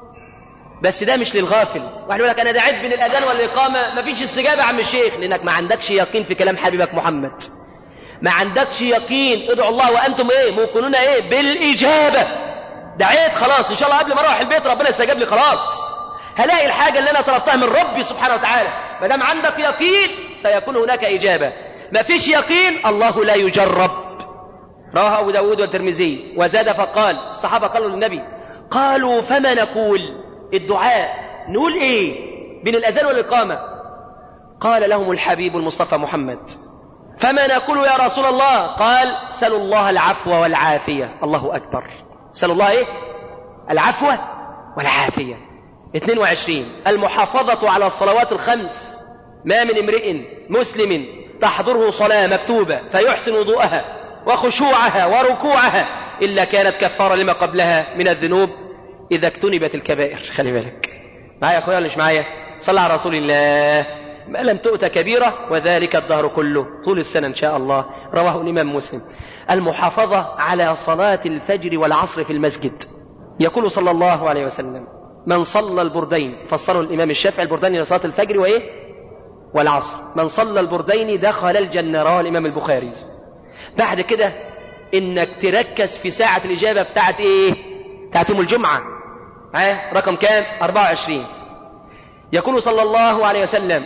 Speaker 4: بس ده مش للغافل واحد يقول لك أنا دعيت بين الأذان والإقامة مفيش استجابة يا عم الشيخ لأنك ما عندكش يقين في كلام حبيبك محمد ما عندكش يقين ادعوا الله وأنتم إيه موقنون إيه بالإجابة دعيت خلاص إن شاء الله قبل ما أروح البيت ربنا استجاب لي خلاص هلاقي الحاجة اللي أنا طلبتها من ربي سبحانه وتعالى ما دام عندك يقين سيكون هناك إجابة ما فيش يقين الله لا يجرب رواه أبو داود والترمذي وزاد فقال الصحابة قالوا للنبي قالوا فما نقول الدعاء نقول إيه بين الأذان والإقامة قال لهم الحبيب المصطفى محمد فما نقول يا رسول الله قال سلوا الله العفو والعافية الله أكبر سلوا الله إيه العفو والعافية 22 المحافظة على الصلوات الخمس ما من امرئ مسلم تحضره صلاة مكتوبة فيحسن وضوءها وخشوعها وركوعها إلا كانت كفارة لما قبلها من الذنوب إذا اجتنبت الكبائر خلي بالك معايا يا أخويا ولا مش معايا صلى على رسول الله ما لم تؤت كبيرة وذلك الدهر كله طول السنة إن شاء الله رواه الإمام مسلم المحافظة على صلاة الفجر والعصر في المسجد يقول صلى الله عليه وسلم من صلى البردين فصلوا الإمام الشافعي البردين لصلاة الفجر وإيه والعصر من صلى البردين دخل الجنة رواه الإمام البخاري بعد كده إنك تركز في ساعة الإجابة بتاعت إيه بتاعت يوم الجمعة ها رقم كام 24 يقول صلى الله عليه وسلم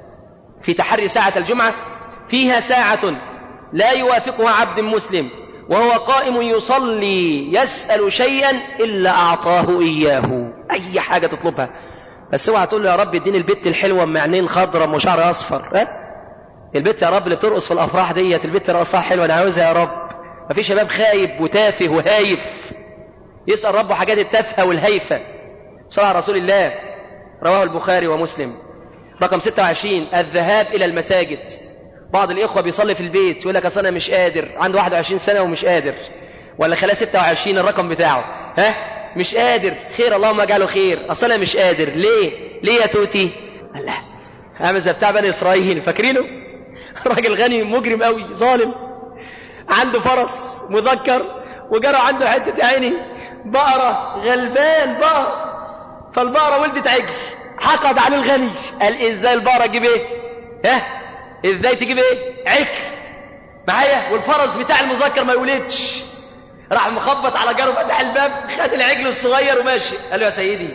Speaker 4: في تحري ساعة الجمعة فيها ساعة لا يوافقها عبد مسلم وهو قائم يصلي يسأل شيئا إلا أعطاه إياه أي حاجة تطلبها بس اوعى تقول له يا رب اديني البت الحلوة ام عينين خضرا وشعر أصفر ها البت يا رب اللي بترقص في الأفراح ديت البت رقصها حلوة أنا عاوزها يا رب مفيش شباب خايب وتافه وهايف يسأل ربه حاجات التافهة والهيفة صلى على رسول الله رواه البخاري ومسلم رقم 26 الذهاب إلى المساجد بعض الإخوة بيصلي في البيت يقول لك أصل أنا مش قادر عنده 21 سنة ومش قادر ولا خلاه 26 الرقم بتاعه ها مش قادر خير اللهم اجعله خير أصل أنا مش قادر ليه ليه يا توتي قال لا عامل زي بتاع بني إسرائيل فاكرينه راجل غني مجرم قوي ظالم عنده فرس مذكر وجرى عنده حتة عيني بقرة غلبان بقرة فالبقرة ولدت عجل حقد عليه الغني قال ازاي البقرة تجيب ايه ها ازاي تجيب ايه عجل معايا والفرس بتاع المذكر ما يولدش راح مخبط على جاره فتح الباب خد العجل الصغير وماشي قال له يا سيدي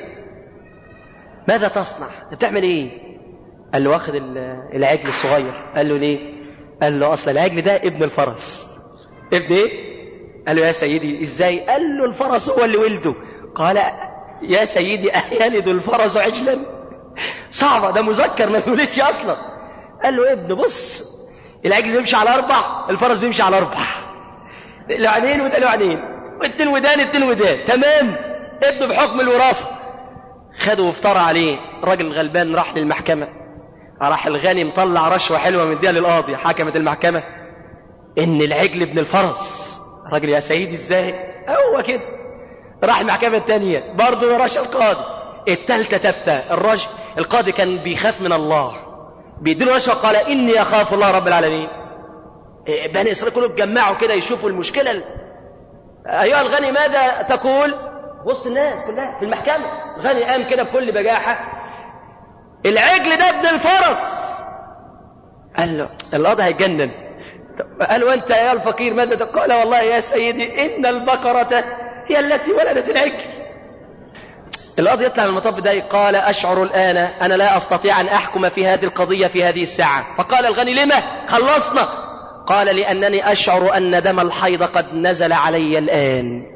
Speaker 4: ماذا تصنع انت بتعمل ايه قال له واخد العجل الصغير قال له ليه قال له اصل العجل ده ابن الفرس ابن ايه قال له يا سيدي ازاي قال له الفرس هو اللي ولده قال يا سيدي أيلد الفرس عجلا صعبة ده مذكر ما يولدش أصلا قال له ابن بص العجل بيمشي على أربع الفرس بيمشي على أربع له عينين وده له عينين والتين ودان التين ودان تمام ابنه بحكم الوراثة خده وافترى عليه الراجل الغلبان راح للمحكمة راح الغني مطلع رشوة حلوة مديها للقاضي حكمت المحكمة إن العجل ابن الفرس الراجل يا سيدي ازاي هو كده راح المحكمة الثانية برضه رشا القاضي الثالثة تبتة الرجل القاضي كان بيخاف من الله بيديله رشوة قال إني أخاف الله رب العالمين بني إسرائيل كلهم اتجمعوا كده يشوفوا المشكلة أيها الغني ماذا تقول وسط الناس كلها في المحكمة الغني قام كده بكل بجاحة العجل ده ابن الفرس قال له القاضي هيتجنن قال وانت يا الفقير ماذا تقول قال والله يا سيدي ان البقرة هي التي ولدت العجل القاضي يطلع من المطب ده قال اشعر الان انا لا استطيع ان احكم في هذه القضية في هذه الساعة فقال الغني لما خلصنا قال لانني اشعر ان دم الحيض قد نزل علي الان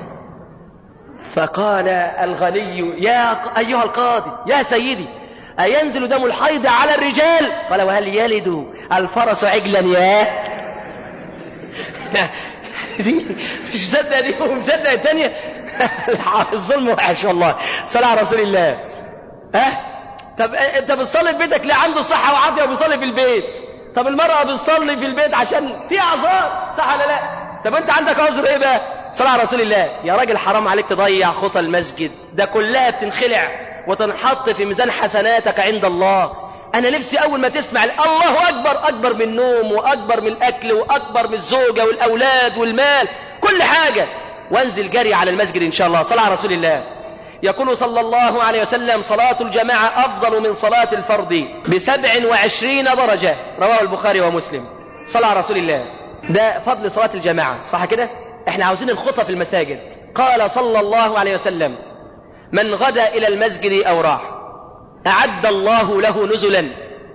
Speaker 4: فقال الغني يا ايها القاضي يا سيدي أينزل دم الحيض على الرجال قال وهل يلد الفرس عجلا يا دي مش مصدق دي ومصدق الثانية الظلم وحش والله صلى على رسول الله ها طب انت بتصلي في بيتك ليه عنده صحه وعافيه وبيصلي في البيت طب المراه بتصلي في البيت عشان في اعذار صح ولا لا طب انت عندك عذر ايه بقى صلى على رسول الله يا راجل حرام عليك تضيع خطى المسجد ده كلها بتنخلع وتنحط في ميزان حسناتك عند الله انا نفسي اول ما تسمع الله اكبر اكبر من النوم واكبر من الاكل واكبر من الزوجه والاولاد والمال كل حاجه وانزل جري على المسجد ان شاء الله صلى على رسول الله يقول صلى الله عليه وسلم صلاة الجماعة أفضل من صلاة الفرد بسبع وعشرين درجة رواه البخاري ومسلم صلى على رسول الله ده فضل صلاة الجماعة صح كده احنا عاوزين الخطة في المساجد قال صلى الله عليه وسلم من غدا إلى المسجد أو راح أعد الله له نزلا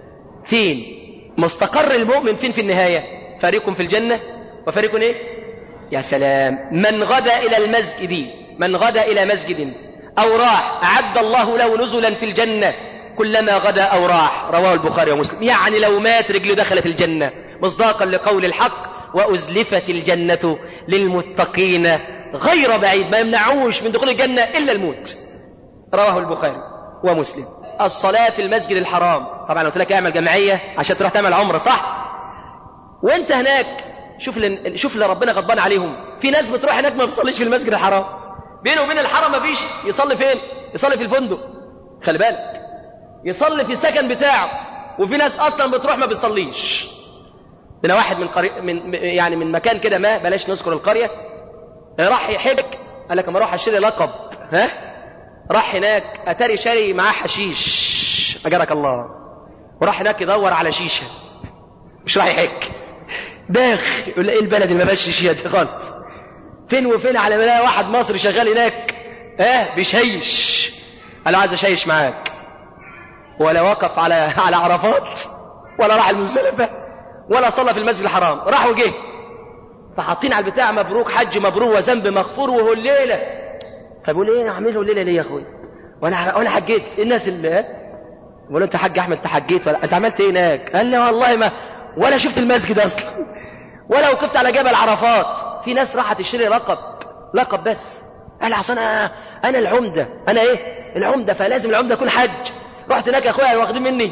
Speaker 4: فين مستقر المؤمن فين في النهاية فريق في الجنة وفريق ايه يا سلام من غدا إلى المسجد من غدا إلى مسجد أو راح أعد الله له نزلا في الجنة كلما غدا أو راح رواه البخاري ومسلم يعني لو مات رجله دخلت الجنة مصداقا لقول الحق وأزلفت الجنة للمتقين غير بعيد ما يمنعوش من دخول الجنة إلا الموت رواه البخاري ومسلم الصلاة في المسجد الحرام طبعا قلت لك اعمل جمعية عشان تروح تعمل عمرة صح وانت هناك شوف ل... شوف اللي ربنا غضبان عليهم في ناس بتروح هناك ما بتصليش في المسجد الحرام بينه وبين الحرم ما فيش يصلي فين يصلي في الفندق خلي بالك يصلي في السكن بتاعه وفي ناس اصلا بتروح ما بتصليش ده واحد من قري... من يعني من مكان كده ما بلاش نذكر القريه راح يحج قال لك اما اروح اشتري لقب ها راح هناك اتاري شاري معاه حشيش اجرك الله وراح هناك يدور على شيشه مش راح يحج داخ يقول ايه البلد اللي ما فيهاش شيشه دي خالص فين وفين على ما الاقي واحد مصري شغال هناك اه بيشيش قال له عايز اشيش معاك ولا وقف على على عرفات ولا راح المزدلفه ولا صلى في المسجد الحرام راح وجه فحاطين على البتاع مبروك حج مبرور وذنب مغفور وهو الليله فبيقول ايه اعمله الليله ليه يا اخويا وانا وانا حجيت الناس اللي بقول انت حاج احمد انت حجيت ولا انت عملت ايه هناك قال لي والله ما ولا شفت المسجد اصلا ولا وقفت على جبل عرفات في ناس راحت تشتري لقب لقب بس قال عشان انا انا العمده انا ايه العمده فلازم العمده يكون حج رحت هناك يا اخويا واخدين مني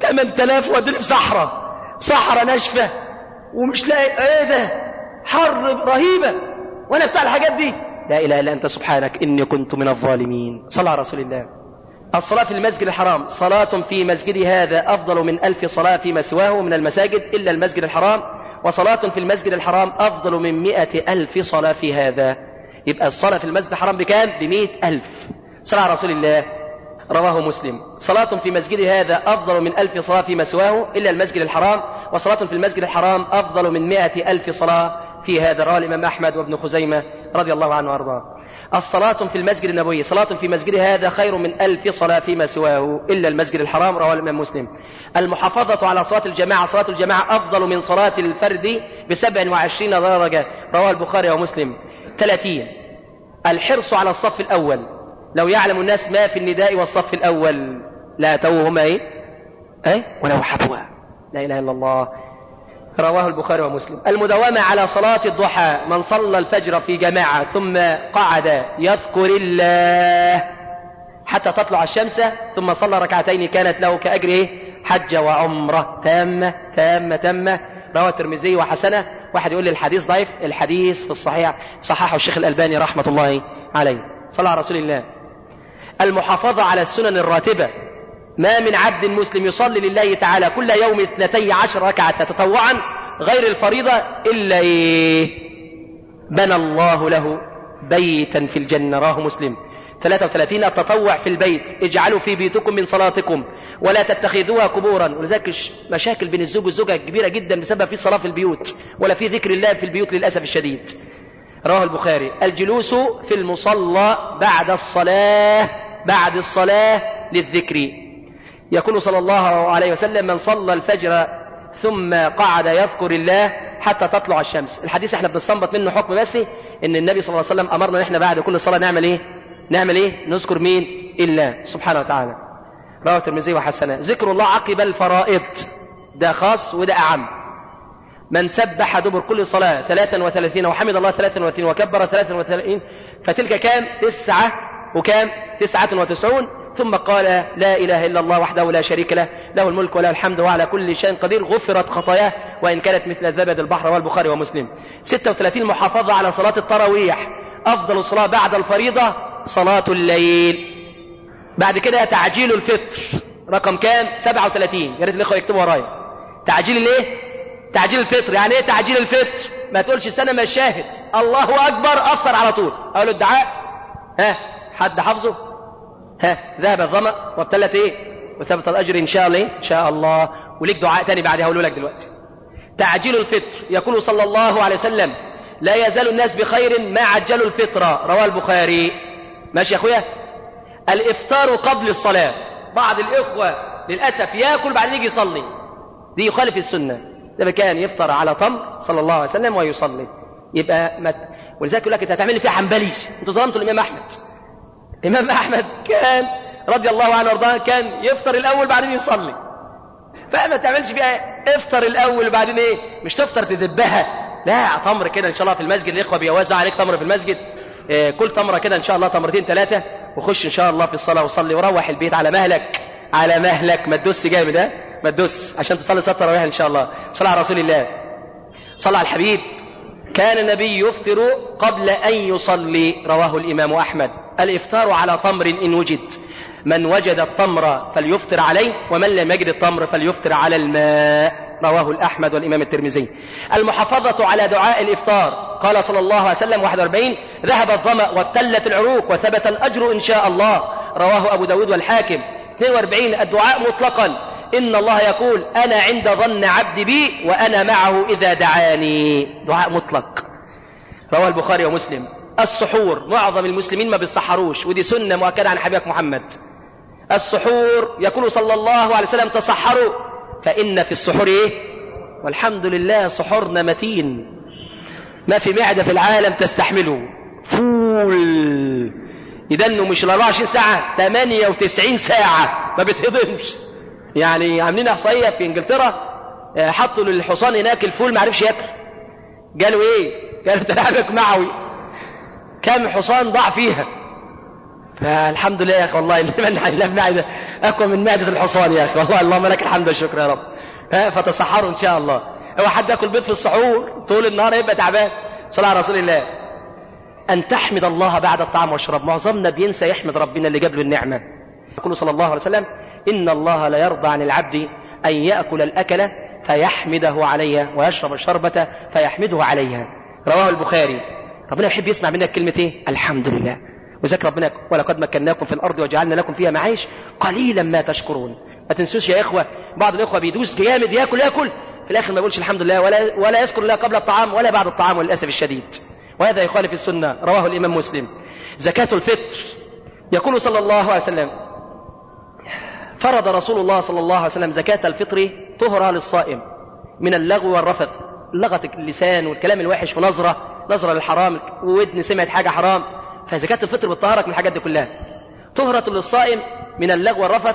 Speaker 4: 8000 ودوني في صحراء صحراء ناشفه ومش لاقي ايه ده حر رهيبه وانا بتاع الحاجات دي لا اله الا انت سبحانك اني كنت من الظالمين صلى على رسول الله الصلاة في المسجد الحرام صلاة في مسجد هذا أفضل من ألف صلاة فيما سواه من المساجد إلا المسجد الحرام وصلاة في المسجد الحرام أفضل من مئة ألف صلاة في هذا يبقى الصلاة في المسجد الحرام بكام؟ بمئة ألف صلاة على رسول الله رواه مسلم صلاة في مسجد هذا أفضل من ألف صلاة فيما سواه إلا المسجد الحرام وصلاة في المسجد الحرام أفضل من مئة ألف صلاة في هذا رواه الإمام أحمد وابن خزيمة رضي الله عنه وأرضاه الصلاة في المسجد النبوي صلاة في مسجد هذا خير من ألف صلاة فيما سواه إلا المسجد الحرام رواه الإمام مسلم المحافظة على صلاة الجماعة صلاة الجماعة أفضل من صلاة الفرد بسبع وعشرين درجة رواه البخاري ومسلم ثلاثين الحرص على الصف الأول لو يعلم الناس ما في النداء والصف الأول لا توهما إيه؟ إيه؟ ولو حبوا لا إله إلا الله رواه البخاري ومسلم المداومة على صلاة الضحى من صلى الفجر في جماعة ثم قعد يذكر الله حتى تطلع الشمس ثم صلى ركعتين كانت له كأجر إيه؟ حج وعمرة تامة تامة تامة رواه الترمذي وحسنة واحد يقول لي الحديث ضعيف الحديث في الصحيح صححه الشيخ الألباني رحمة الله عليه صلى على رسول الله المحافظة على السنن الراتبة ما من عبد مسلم يصلي لله تعالى كل يوم اثنتي عشر ركعة تطوعا غير الفريضة إلا إيه بنى الله له بيتا في الجنة راه مسلم 33 التطوع في البيت اجعلوا في بيوتكم من صلاتكم ولا تتخذوها قبورا ولذلك مشاكل بين الزوج والزوجة كبيرة جدا بسبب في صلاة في البيوت ولا في ذكر الله في البيوت للأسف الشديد رواه البخاري الجلوس في المصلى بعد الصلاة بعد الصلاة للذكر يقول صلى الله عليه وسلم من صلى الفجر ثم قعد يذكر الله حتى تطلع الشمس الحديث احنا بنستنبط منه حكم بس ان النبي صلى الله عليه وسلم امرنا ان احنا بعد كل صلاه نعمل ايه نعمل ايه نذكر مين الا سبحانه وتعالى رواه الترمذي وحسنه ذكر الله عقب الفرائض ده خاص وده اعم من سبح دبر كل صلاة 33 وحمد الله 33 وكبر 33
Speaker 7: فتلك كام تسعة وكام تسعة وتسعون ثم قال لا إله إلا الله وحده لا شريك له له الملك وله الحمد وعلى كل شيء قدير غفرت خطاياه وإن كانت مثل الزبد البحر والبخاري ومسلم 36 محافظة على صلاة التراويح أفضل الصلاة بعد الفريضة صلاة الليل بعد كده تعجيل الفطر رقم كام 37 يا ريت الاخوه يكتبوا ورايا تعجيل الايه تعجيل الفطر يعني ايه تعجيل الفطر ما تقولش سنه ما شاهد الله اكبر افطر على طول اقول الدعاء ها حد حافظه ها ذهب الظما وابتلت ايه وثبت الاجر ان شاء الله ان شاء الله وليك دعاء تاني بعد هقوله لك دلوقتي تعجيل الفطر يقول صلى الله عليه وسلم لا يزال الناس بخير ما عجلوا الفطر رواه البخاري ماشي يا اخويا الافطار قبل الصلاه بعض الاخوه للاسف ياكل بعدين يجي يصلي دي يخالف السنه ده كان يفطر على تمر صلى الله عليه وسلم ويصلي يبقى مت... ولذلك يقول لك انت هتعمل لي فيها حنبلي انتوا ظلمتوا الامام احمد الامام احمد كان رضي الله عنه وارضاه كان يفطر الاول بعدين يصلي فما تعملش فيها افطر الاول وبعدين ايه مش تفطر تدبها لا تمر كده ان شاء الله في المسجد الاخوه بيوزع عليك تمر في المسجد إيه كل تمره كده ان شاء الله تمرتين ثلاثه وخش ان شاء الله في الصلاه وصلي وروح البيت على مهلك على مهلك ما تدوس جامد ها ما تدوس عشان تصلي صلاه التراويح ان شاء الله صلى على رسول الله صلى على الحبيب كان النبي يفطر قبل ان يصلي رواه الامام احمد الافطار على تمر ان وجد من وجد التمر فليفطر عليه ومن لم يجد التمر فليفطر على الماء رواه الأحمد والإمام الترمذي المحافظة على دعاء الإفطار قال صلى الله عليه وسلم 41 ذهب الظمأ وابتلت العروق وثبت الأجر إن شاء الله رواه أبو داود والحاكم 42 الدعاء مطلقا إن الله يقول أنا عند ظن عبد بي وأنا معه إذا دعاني دعاء مطلق رواه البخاري ومسلم السحور معظم المسلمين ما بيسحروش ودي سنة مؤكدة عن حبيبك محمد السحور يقول صلى الله عليه وسلم تصحروا فإن في السحور إيه والحمد لله سحورنا متين ما في معدة في العالم تستحمله فول يدنوا مش ال 24 ساعة 98 ساعة ما بتهضمش يعني عاملين احصائية في انجلترا حطوا للحصان هناك الفول ما عرفش ياكل قالوا ايه؟ قالوا تلعبك معوي كم حصان ضاع فيها فالحمد لله يا اخي والله من معدة اقوى من معدة الحصان يا اخي والله اللهم لك الحمد والشكر يا رب ها فتصحروا ان شاء الله هو حد ياكل بيض في السحور طول النهار يبقى تعبان صلى على رسول الله ان تحمد الله بعد الطعام والشراب معظمنا بينسى يحمد ربنا اللي جاب له النعمه يقول صلى الله عليه وسلم ان الله لا يرضى عن العبد ان ياكل الاكله فيحمده عليها ويشرب الشربه فيحمده عليها رواه البخاري ربنا يحب يسمع منك كلمه ايه الحمد لله وذكر ربنا ولقد مكناكم في الارض وجعلنا لكم فيها معايش قليلا ما تشكرون ما تنسوش يا اخوه بعض الاخوه بيدوس جامد ياكل ياكل في الاخر ما يقولش الحمد لله ولا ولا يذكر الله قبل الطعام ولا بعد الطعام وللاسف الشديد وهذا يخالف السنه رواه الامام مسلم زكاه الفطر يقول صلى الله عليه وسلم فرض رسول الله صلى الله عليه وسلم زكاه الفطر طهرة للصائم من اللغو والرفث لغة اللسان والكلام الوحش ونظرة نظرة للحرام وودن سمعت حاجة حرام فزكاة الفطر بتطهرك من الحاجات دي كلها طهرة للصائم من اللغو والرفث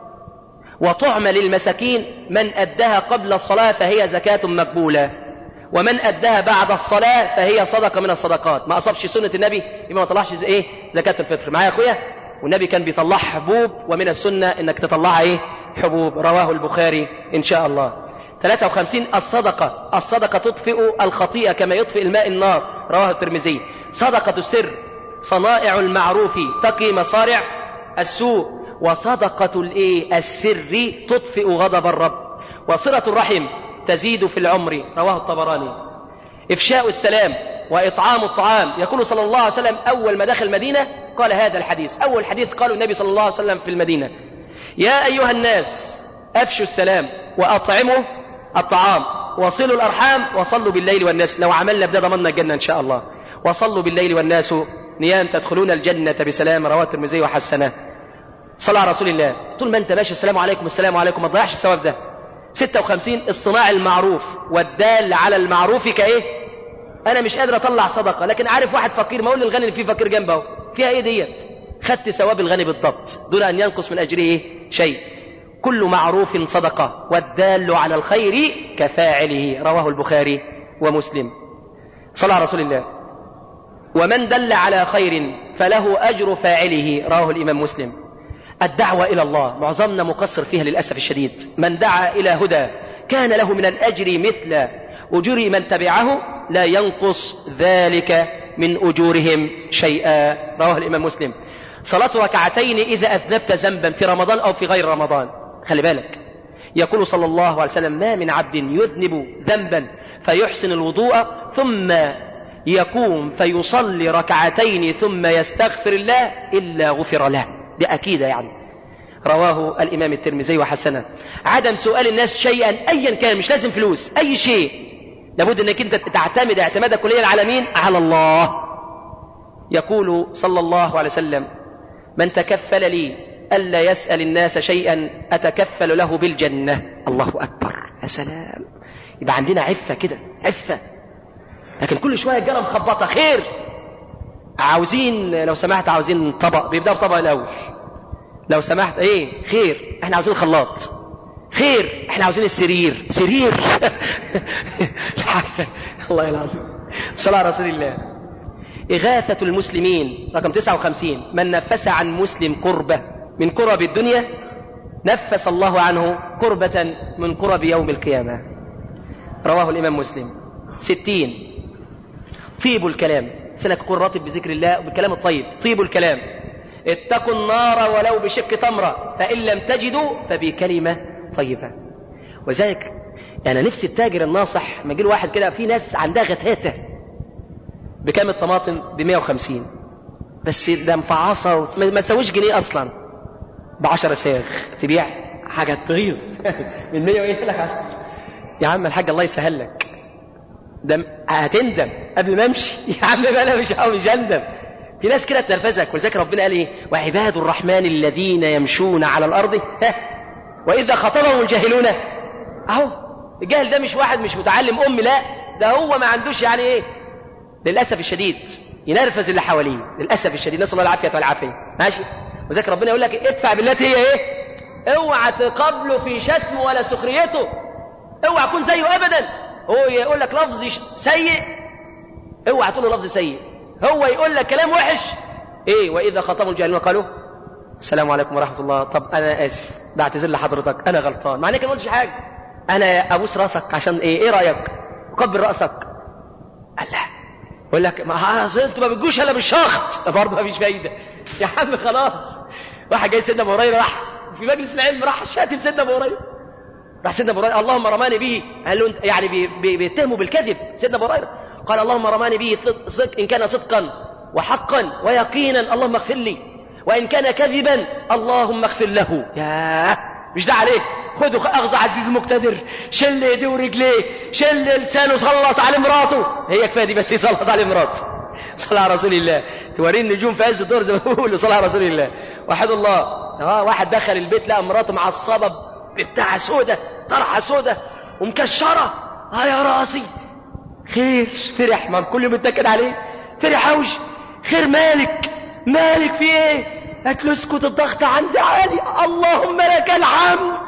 Speaker 7: وطعم للمساكين من أدها قبل الصلاة فهي زكاة مقبولة ومن أدها بعد الصلاة فهي صدقة من الصدقات ما أصابش سنة النبي يبقى ما طلعش إيه زكاة الفطر معايا يا أخويا والنبي كان بيطلع حبوب ومن السنة إنك تطلعها إيه حبوب رواه البخاري إن شاء الله 53 الصدقة الصدقة تطفئ الخطيئة كما يطفئ الماء النار رواه الترمذي صدقة السر صنائع المعروف تقي مصارع السوء وصدقة الايه السر تطفئ غضب الرب وصلة الرحم تزيد في العمر رواه الطبراني إفشاء السلام وإطعام الطعام يقول صلى الله عليه وسلم أول ما دخل المدينة قال هذا الحديث أول حديث قاله النبي صلى الله عليه وسلم في المدينة يا أيها الناس أفشوا السلام وأطعموا الطعام وصلوا الأرحام وصلوا بالليل والناس لو عملنا بده ضمننا الجنة إن شاء الله وصلوا بالليل والناس نيام تدخلون الجنة بسلام رواه الترمذي وحسنه صلى على رسول الله طول ما انت ماشي السلام عليكم السلام عليكم ما تضيعش الثواب ده 56 اصطناع المعروف والدال على المعروف كايه انا مش قادر اطلع صدقه لكن عارف واحد فقير ما اقول للغني اللي فيه فقير جنبه فيها ايه ديت خدت ثواب الغني بالضبط دون ان ينقص من اجره ايه شيء كل معروف صدقه والدال على الخير كفاعله رواه البخاري ومسلم صلى على رسول الله ومن دل على خير فله أجر فاعله رواه الإمام مسلم الدعوة إلى الله معظمنا مقصر فيها للأسف الشديد من دعا إلى هدى كان له من الأجر مثل أجور من تبعه لا ينقص ذلك من أجورهم شيئا رواه الإمام مسلم صلاة ركعتين إذا أذنبت ذنبا في رمضان أو في غير رمضان خلي بالك يقول صلى الله عليه وسلم ما من عبد يذنب ذنبا فيحسن الوضوء ثم يقوم فيصلي ركعتين ثم يستغفر الله إلا غفر له دي أكيدة يعني رواه الإمام الترمذي وحسنه عدم سؤال الناس شيئا أيا كان مش لازم فلوس أي شيء لابد أنك أنت تعتمد اعتمادك كليا على مين على الله يقول صلى الله عليه وسلم من تكفل لي ألا يسأل الناس شيئا أتكفل له بالجنة الله أكبر يا سلام يبقى عندنا عفة كده عفة لكن كل شوية الجرة مخبطة خير عاوزين لو سمحت عاوزين طبق بيبدأوا بطبق الأول لو سمحت ايه خير احنا عاوزين خلاط خير احنا عاوزين السرير سرير الله العظيم صلى على رسول الله إغاثة المسلمين رقم 59 من نفس عن مسلم كربة من كرب الدنيا نفس الله عنه كربة من كرب يوم القيامة رواه الإمام مسلم ستين طيب الكلام سلك كن راتب بذكر الله وبالكلام الطيب طيب الكلام اتقوا النار ولو بشق تمرة فإن لم تجدوا فبكلمة طيبة وذلك أنا نفسي التاجر الناصح ما يجي له واحد كده في ناس عندها غتاتة بكام الطماطم ب 150 بس ده مفعصة ما تسويش جنيه أصلا ب 10 صاغ تبيع حاجة تغيظ من 100 وإيه لك يا عم الحاج الله يسهل لك ده هتندم قبل ما امشي يا عم انا مش مش هندم في ناس كده تنرفزك ولذلك ربنا قال ايه وعباد الرحمن الذين يمشون على الارض ها واذا خاطبهم الجاهلون اهو الجاهل ده مش واحد مش متعلم ام لا ده هو ما عندوش يعني ايه للاسف الشديد ينرفز اللي حواليه للاسف الشديد نسال الله العافيه والعافيه ماشي وذلك ربنا يقول لك ادفع بالتي هي ايه اوعى تقابله في شتمه ولا سخريته اوعى تكون زيه ابدا هو يقول لك لفظ سيء اوعى تقول له لفظ سيء هو يقول لك كلام وحش ايه واذا خاطبوا الجاهلون قالوا السلام عليكم ورحمه الله طب انا اسف بعتذر لحضرتك انا غلطان مع انك ما قلتش حاجه انا ابوس راسك عشان ايه ايه رايك اكبر راسك قال لا يقول لك ما انتوا ما بتجوش الا بالشخط برضه مفيش فايده يا عم خلاص واحد جاي سيدنا ابو هريره راح في مجلس العلم راح شاتم سيدنا ابو هريره راح سيدنا ابو هريره اللهم رماني به قال له انت يعني بي- بي- بيتهموا بالكذب سيدنا ابو هريره قال اللهم رماني به صدق- صدق ان كان صدقا وحقا ويقينا اللهم اغفر لي وان كان كذبا اللهم اغفر له ياه مش ده عليه خده اخذ عزيز مقتدر شل ايديه ورجليه شل لسانه سلط على مراته هي كفايه دي بس يسلط على مراته صلى على رسول الله توريه النجوم في عز الدور زي ما بيقولوا صلى على رسول الله وحد الله اه واحد دخل البيت لقى مراته معصبه بتاع سودة طرحه سودة ومكشره اه يا راسي خير فرح ما كل يوم بيتنكد عليه فرح اوش خير مالك مالك في ايه قالت له اسكت الضغط عندي عالي اللهم لك الحمد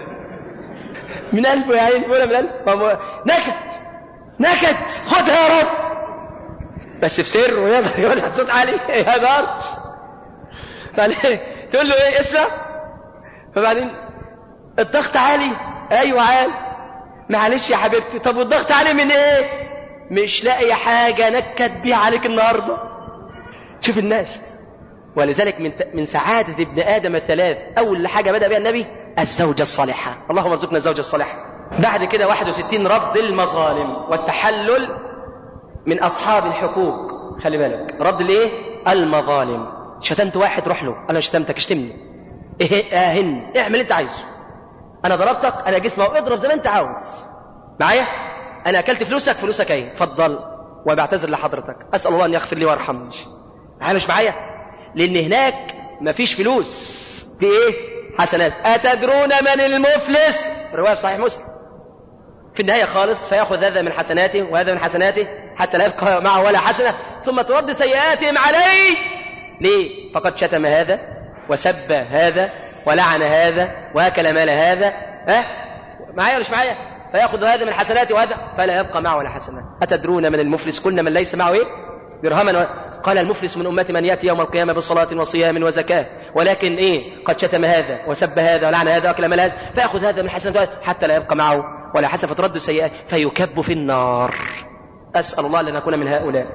Speaker 7: من قلبه يا عيني بيقولها من قلبه ما هو- نكد نكد خدها يا رب بس في سر ويقدر يقولها بصوت عالي يا دارش بعدين تقول له ايه اسمع فبعدين الضغط عالي ايوه عالي معلش يا حبيبتي طب والضغط عالي من ايه مش لاقي حاجه نكد بيها عليك النهارده شوف الناس ولذلك من من سعاده ابن ادم الثلاث اول حاجه بدا بها النبي الزوجه الصالحه اللهم ارزقنا الزوجه الصالحه بعد كده 61 رد المظالم والتحلل من اصحاب الحقوق خلي بالك رد الايه المظالم شتمت واحد روح له انا شتمتك اشتمني إيه اهن اعمل اللي انت عايزه انا ضربتك انا جسمي اضرب زي ما انت عاوز معايا انا اكلت فلوسك فلوسك اهي اتفضل وبعتذر لحضرتك اسال الله ان يغفر لي ويرحمني معايا مش معايا لان هناك مفيش فلوس في ايه حسنات اتدرون من المفلس روايه في صحيح مسلم في النهاية خالص فيأخذ هذا من حسناته وهذا من حسناته حتى لا يبقى معه ولا حسنة ثم ترد سيئاتهم عليه ليه؟ فقد شتم هذا وسب هذا ولعن هذا وأكل مال هذا ها؟ معايا ولا مش معايا؟ فيأخذ هذا من حسناته وهذا فلا يبقى معه ولا حسنة أتدرون من المفلس قلنا من ليس معه إيه؟ درهما و... قال المفلس من أمتي من يأتي يوم القيامة بصلاة وصيام وزكاة ولكن إيه قد شتم هذا وسب هذا ولعن هذا وأكل مال هذا فيأخذ هذا من حسنات حتى لا يبقى معه ولا حسن فترد السيئات فيكب في النار أسأل الله أن نكون من هؤلاء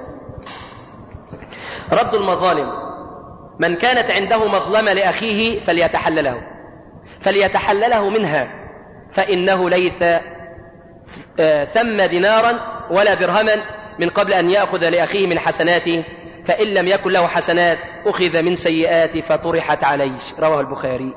Speaker 7: رد المظالم من كانت عنده مظلمة لأخيه فليتحلله فليتحلله منها فإنه ليس آه، ثم دينارا ولا درهما من قبل أن يأخذ لأخيه من حسناته فإن لم يكن له حسنات أخذ من سيئات فطرحت عليه رواه البخاري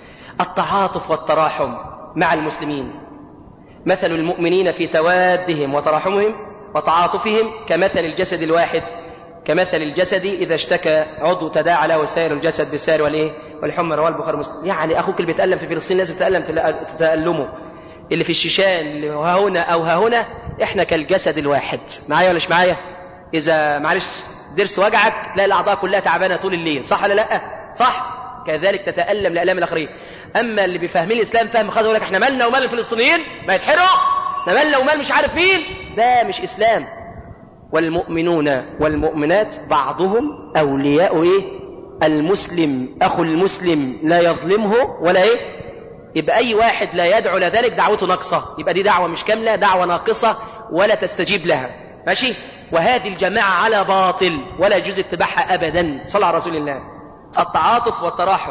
Speaker 7: التعاطف والتراحم مع المسلمين مثل المؤمنين في توادهم وتراحمهم وتعاطفهم كمثل الجسد الواحد كمثل الجسد إذا اشتكى عضو تداعى له سائر الجسد بالسائر والإيه والحمى رواه البخاري ومسلم يعني أخوك اللي بيتألم في فلسطين لازم تتألم تألمه اللي في الشيشان اللي ها هنا أو ها هنا إحنا كالجسد الواحد معايا ولا مش معايا إذا معلش ضرس وجعك تلاقي الأعضاء كلها تعبانة طول الليل صح ولا لأ صح كذلك تتألم لآلام الآخرين أما اللي بيفهمين الإسلام فهم خاص يقول لك إحنا مالنا ومال الفلسطينيين ما يتحرقوا احنا مالنا ومال مش عارف مين ده مش إسلام والمؤمنون والمؤمنات بعضهم أولياء إيه المسلم أخو المسلم لا يظلمه ولا إيه يبقى أي واحد لا يدعو لذلك دعوته ناقصة يبقى دي دعوة مش كاملة دعوة ناقصة ولا تستجيب لها ماشي وهذه الجماعة على باطل ولا يجوز اتباعها أبدا صلى على رسول الله التعاطف والتراحم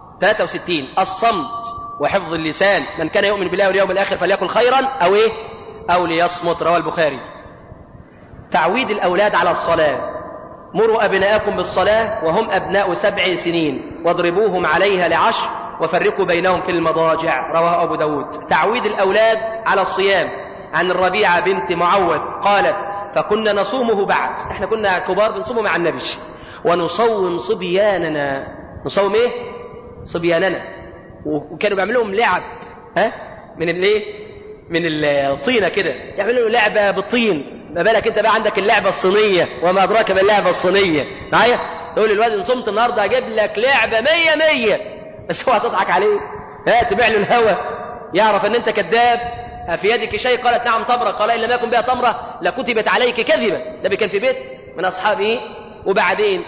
Speaker 7: 63 الصمت وحفظ اللسان من كان يؤمن بالله واليوم الآخر فليقل خيرا أو إيه أو ليصمت رواه البخاري تعويد الأولاد على الصلاة مروا أبناءكم بالصلاة وهم أبناء سبع سنين واضربوهم عليها لعشر وفرقوا بينهم في المضاجع رواه أبو داود تعويد الأولاد على الصيام عن الربيعة بنت معوذ قالت فكنا نصومه بعد احنا كنا كبار بنصومه مع النبي ونصوم صبياننا نصوم ايه صبياننا وكانوا بيعملوا لهم لعب ها من الايه من الطينه كده يعملوا لعبه بالطين ما بالك انت بقى عندك اللعبه الصينيه وما ادراك ما اللعبه الصينيه معايا تقول للواد ان صمت النهارده اجيب لك لعبه مية مية بس هو هتضحك عليه ها تبيع له الهوى يعرف ان انت كذاب في يدك شيء قالت نعم تمرة قال إن لم يكن بها تمرة لكتبت عليك كذبة النبي كان في بيت من أصحابه وبعدين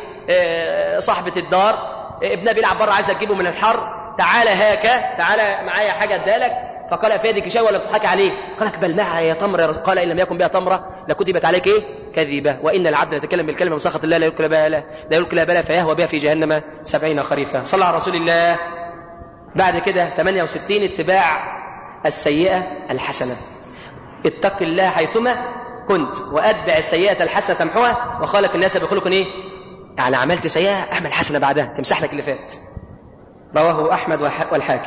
Speaker 7: صاحبة الدار ابنها بيلعب بره عايزة تجيبه من الحر تعالى هاك تعالى معايا حاجة ادالك فقال في يدك شيء ولا بتضحك عليه قال بل معي تمرة قال إن لم يكن بها تمرة لكتبت عليك إيه كذبة وإن العبد يتكلم بالكلمة من سخط الله لا يلقي بها لا يلقي بها فيهوى بها في جهنم سبعين خريفا صلى على رسول الله بعد كده 68 اتباع السيئة الحسنة اتق الله حيثما كنت وأتبع السيئة الحسنة تمحوها وخالق الناس بخلق إيه؟ يعني عملت سيئة أعمل حسنة بعدها تمسح لك اللي فات رواه أحمد والحاكم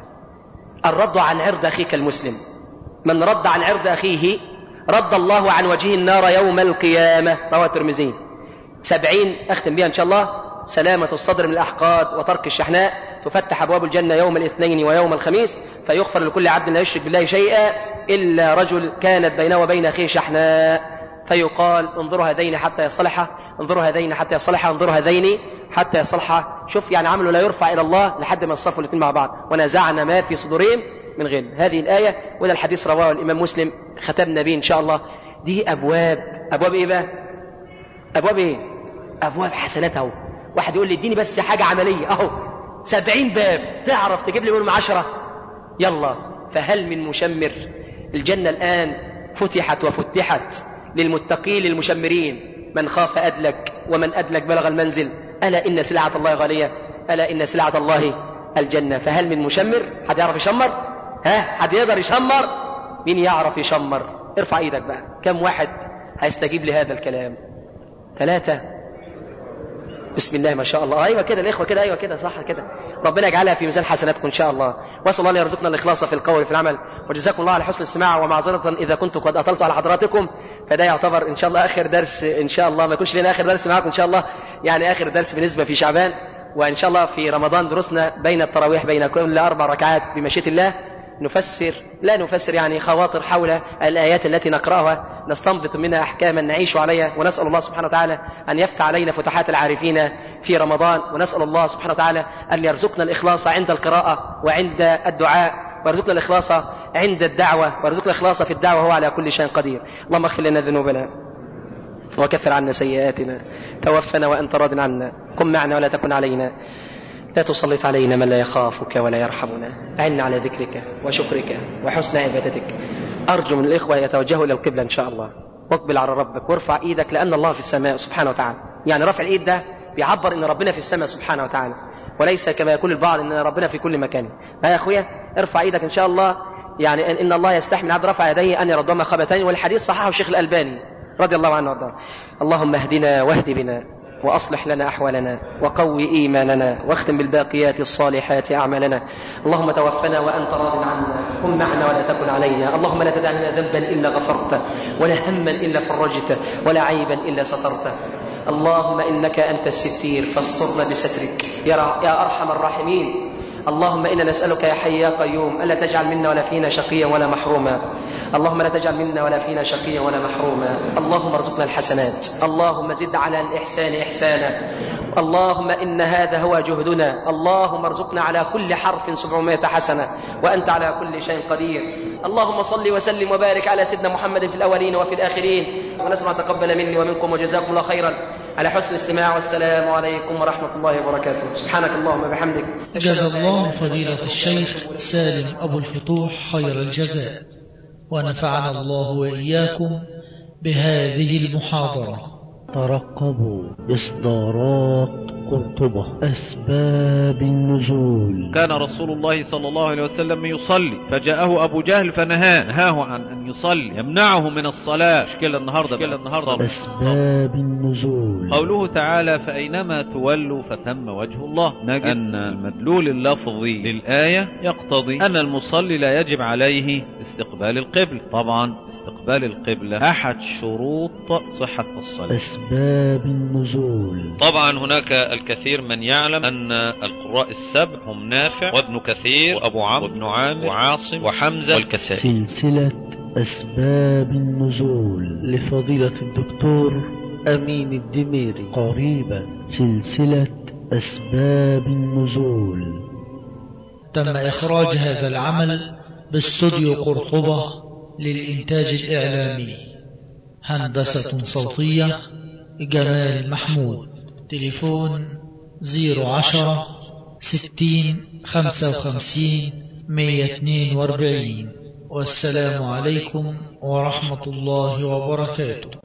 Speaker 7: الرد عن عرض أخيك المسلم من رد عن عرض أخيه رد الله عن وجهه النار يوم القيامة رواه الترمذي سبعين أختم بها إن شاء الله سلامة الصدر من الأحقاد وترك الشحناء تفتح أبواب الجنة يوم الاثنين ويوم الخميس فيغفر لكل عبد لا يشرك بالله شيئا إلا رجل كانت بينه وبين أخيه شحناء فيقال انظروا هذين حتى يصلحا انظروا هذين حتى يصلحا انظروا هذين حتى يصلحا شوف يعني عمله لا يرفع إلى الله لحد ما يصفوا الاثنين مع بعض ونزعنا ما في صدورهم من غل هذه الآية وده الحديث رواه الإمام مسلم ختمنا به إن شاء الله دي أبواب أبواب إيه بقى أبواب إيه أبواب حسنات أهو واحد يقول لي اديني بس حاجة عملية أهو سبعين باب تعرف تجيب لي منهم عشرة يلا فهل من مشمر الجنة الآن فتحت وفتحت للمتقين للمشمرين من خاف أدلك ومن أدلك بلغ المنزل ألا إن سلعة الله غالية ألا إن سلعة الله الجنة فهل من مشمر حد يعرف يشمر ها حد يقدر يشمر مين يعرف يشمر ارفع ايدك بقى كم واحد هيستجيب لهذا الكلام ثلاثة بسم الله ما شاء الله ايوه كده الاخوه كده ايوه كده صح كده ربنا يجعلها في ميزان حسناتكم ان شاء الله واسال الله ان يرزقنا الاخلاص في القول وفي العمل وجزاكم الله على حسن الاستماع ومعذره اذا كنت قد اطلت على حضراتكم فده يعتبر ان شاء الله اخر درس ان شاء الله ما يكونش لنا اخر درس معاكم ان شاء الله يعني اخر درس بالنسبه في شعبان وان شاء الله في رمضان دروسنا بين التراويح بين كل اربع ركعات بمشيئه الله نفسر لا نفسر يعني خواطر حول الآيات التي نقرأها نستنبط منها أحكاما نعيش عليها ونسأل الله سبحانه وتعالى أن يفتح علينا فتحات العارفين في رمضان ونسأل الله سبحانه وتعالى أن يرزقنا الإخلاص عند القراءة وعند الدعاء ويرزقنا الإخلاص عند الدعوة ويرزقنا الإخلاص في الدعوة وهو على كل شيء قدير اللهم اغفر لنا ذنوبنا وكفر عنا سيئاتنا توفنا وأنت راض عنا قم معنا ولا تكن علينا لا تسلط علينا من لا يخافك ولا يرحمنا أعنا على ذكرك وشكرك وحسن عبادتك أرجو من الإخوة يتوجهوا إلى القبلة إن شاء الله واقبل على ربك وارفع إيدك لأن الله في السماء سبحانه وتعالى يعني رفع الإيد ده بيعبر إن ربنا في السماء سبحانه وتعالى وليس كما يقول البعض إن ربنا في كل مكان ها يا أخويا ارفع إيدك إن شاء الله يعني إن الله يستحمل عبد رفع يديه أن يردهما خبتين والحديث صححه الشيخ الألباني رضي الله عنه وارضاه اللهم اهدنا واهد بنا واصلح لنا احوالنا وقوي ايماننا واختم بالباقيات الصالحات اعمالنا اللهم توفنا وانت راض عنا كن معنا ولا تكن علينا اللهم لا تدع لنا ذنبا الا غفرته ولا هما الا فرجته ولا عيبا الا سترته اللهم انك انت الستير فاسترنا بسترك يا يا ارحم الراحمين اللهم انا نسالك يا حي يا قيوم الا تجعل منا ولا فينا شقيا ولا محروما اللهم لا تجعل منا ولا فينا شقيا ولا محروما اللهم ارزقنا الحسنات اللهم زد على الاحسان احسانا اللهم ان هذا هو جهدنا اللهم ارزقنا على كل حرف سبعمائة حسنه وانت على كل شيء قدير اللهم صل وسلم وبارك على سيدنا محمد في الاولين وفي الاخرين ونسمع تقبل مني ومنكم وجزاكم الله خيرا على حسن الاستماع والسلام عليكم ورحمه الله وبركاته سبحانك اللهم وبحمدك
Speaker 3: جزا الله فضيلة الشيخ سالم أبو الفتوح خير الجزاء ونفعنا الله وإياكم بهذه المحاضرة
Speaker 1: ترقبوا إصدارات قرطبة أسباب النزول
Speaker 8: كان رسول الله صلى الله عليه وسلم يصلي فجاءه أبو جهل فنهاه نهاه عن أن يصلي يمنعه من الصلاة مشكلة النهاردة مشكلة النهاردة
Speaker 1: أسباب النزول
Speaker 8: قوله تعالى فأينما تولوا فثم وجه الله نجد أن المدلول اللفظي للآية يقتضي أن المصلي لا يجب عليه استقبال القبلة طبعا استقبال القبلة أحد شروط صحة الصلاة
Speaker 1: أسباب النزول
Speaker 8: طبعا هناك الكثير من يعلم أن القراء السبع هم نافع وابن كثير وأبو عمرو وابن عامر وعاصم وحمزة والكسائي
Speaker 1: سلسلة أسباب النزول لفضيلة الدكتور أمين الدميري قريبا سلسلة أسباب النزول
Speaker 3: تم إخراج هذا العمل باستوديو قرطبة للإنتاج الإعلامي هندسة صوتية جمال محمود تليفون زيرو عشرة ستين خمسة وخمسين مية اتنين واربعين والسلام عليكم ورحمة الله وبركاته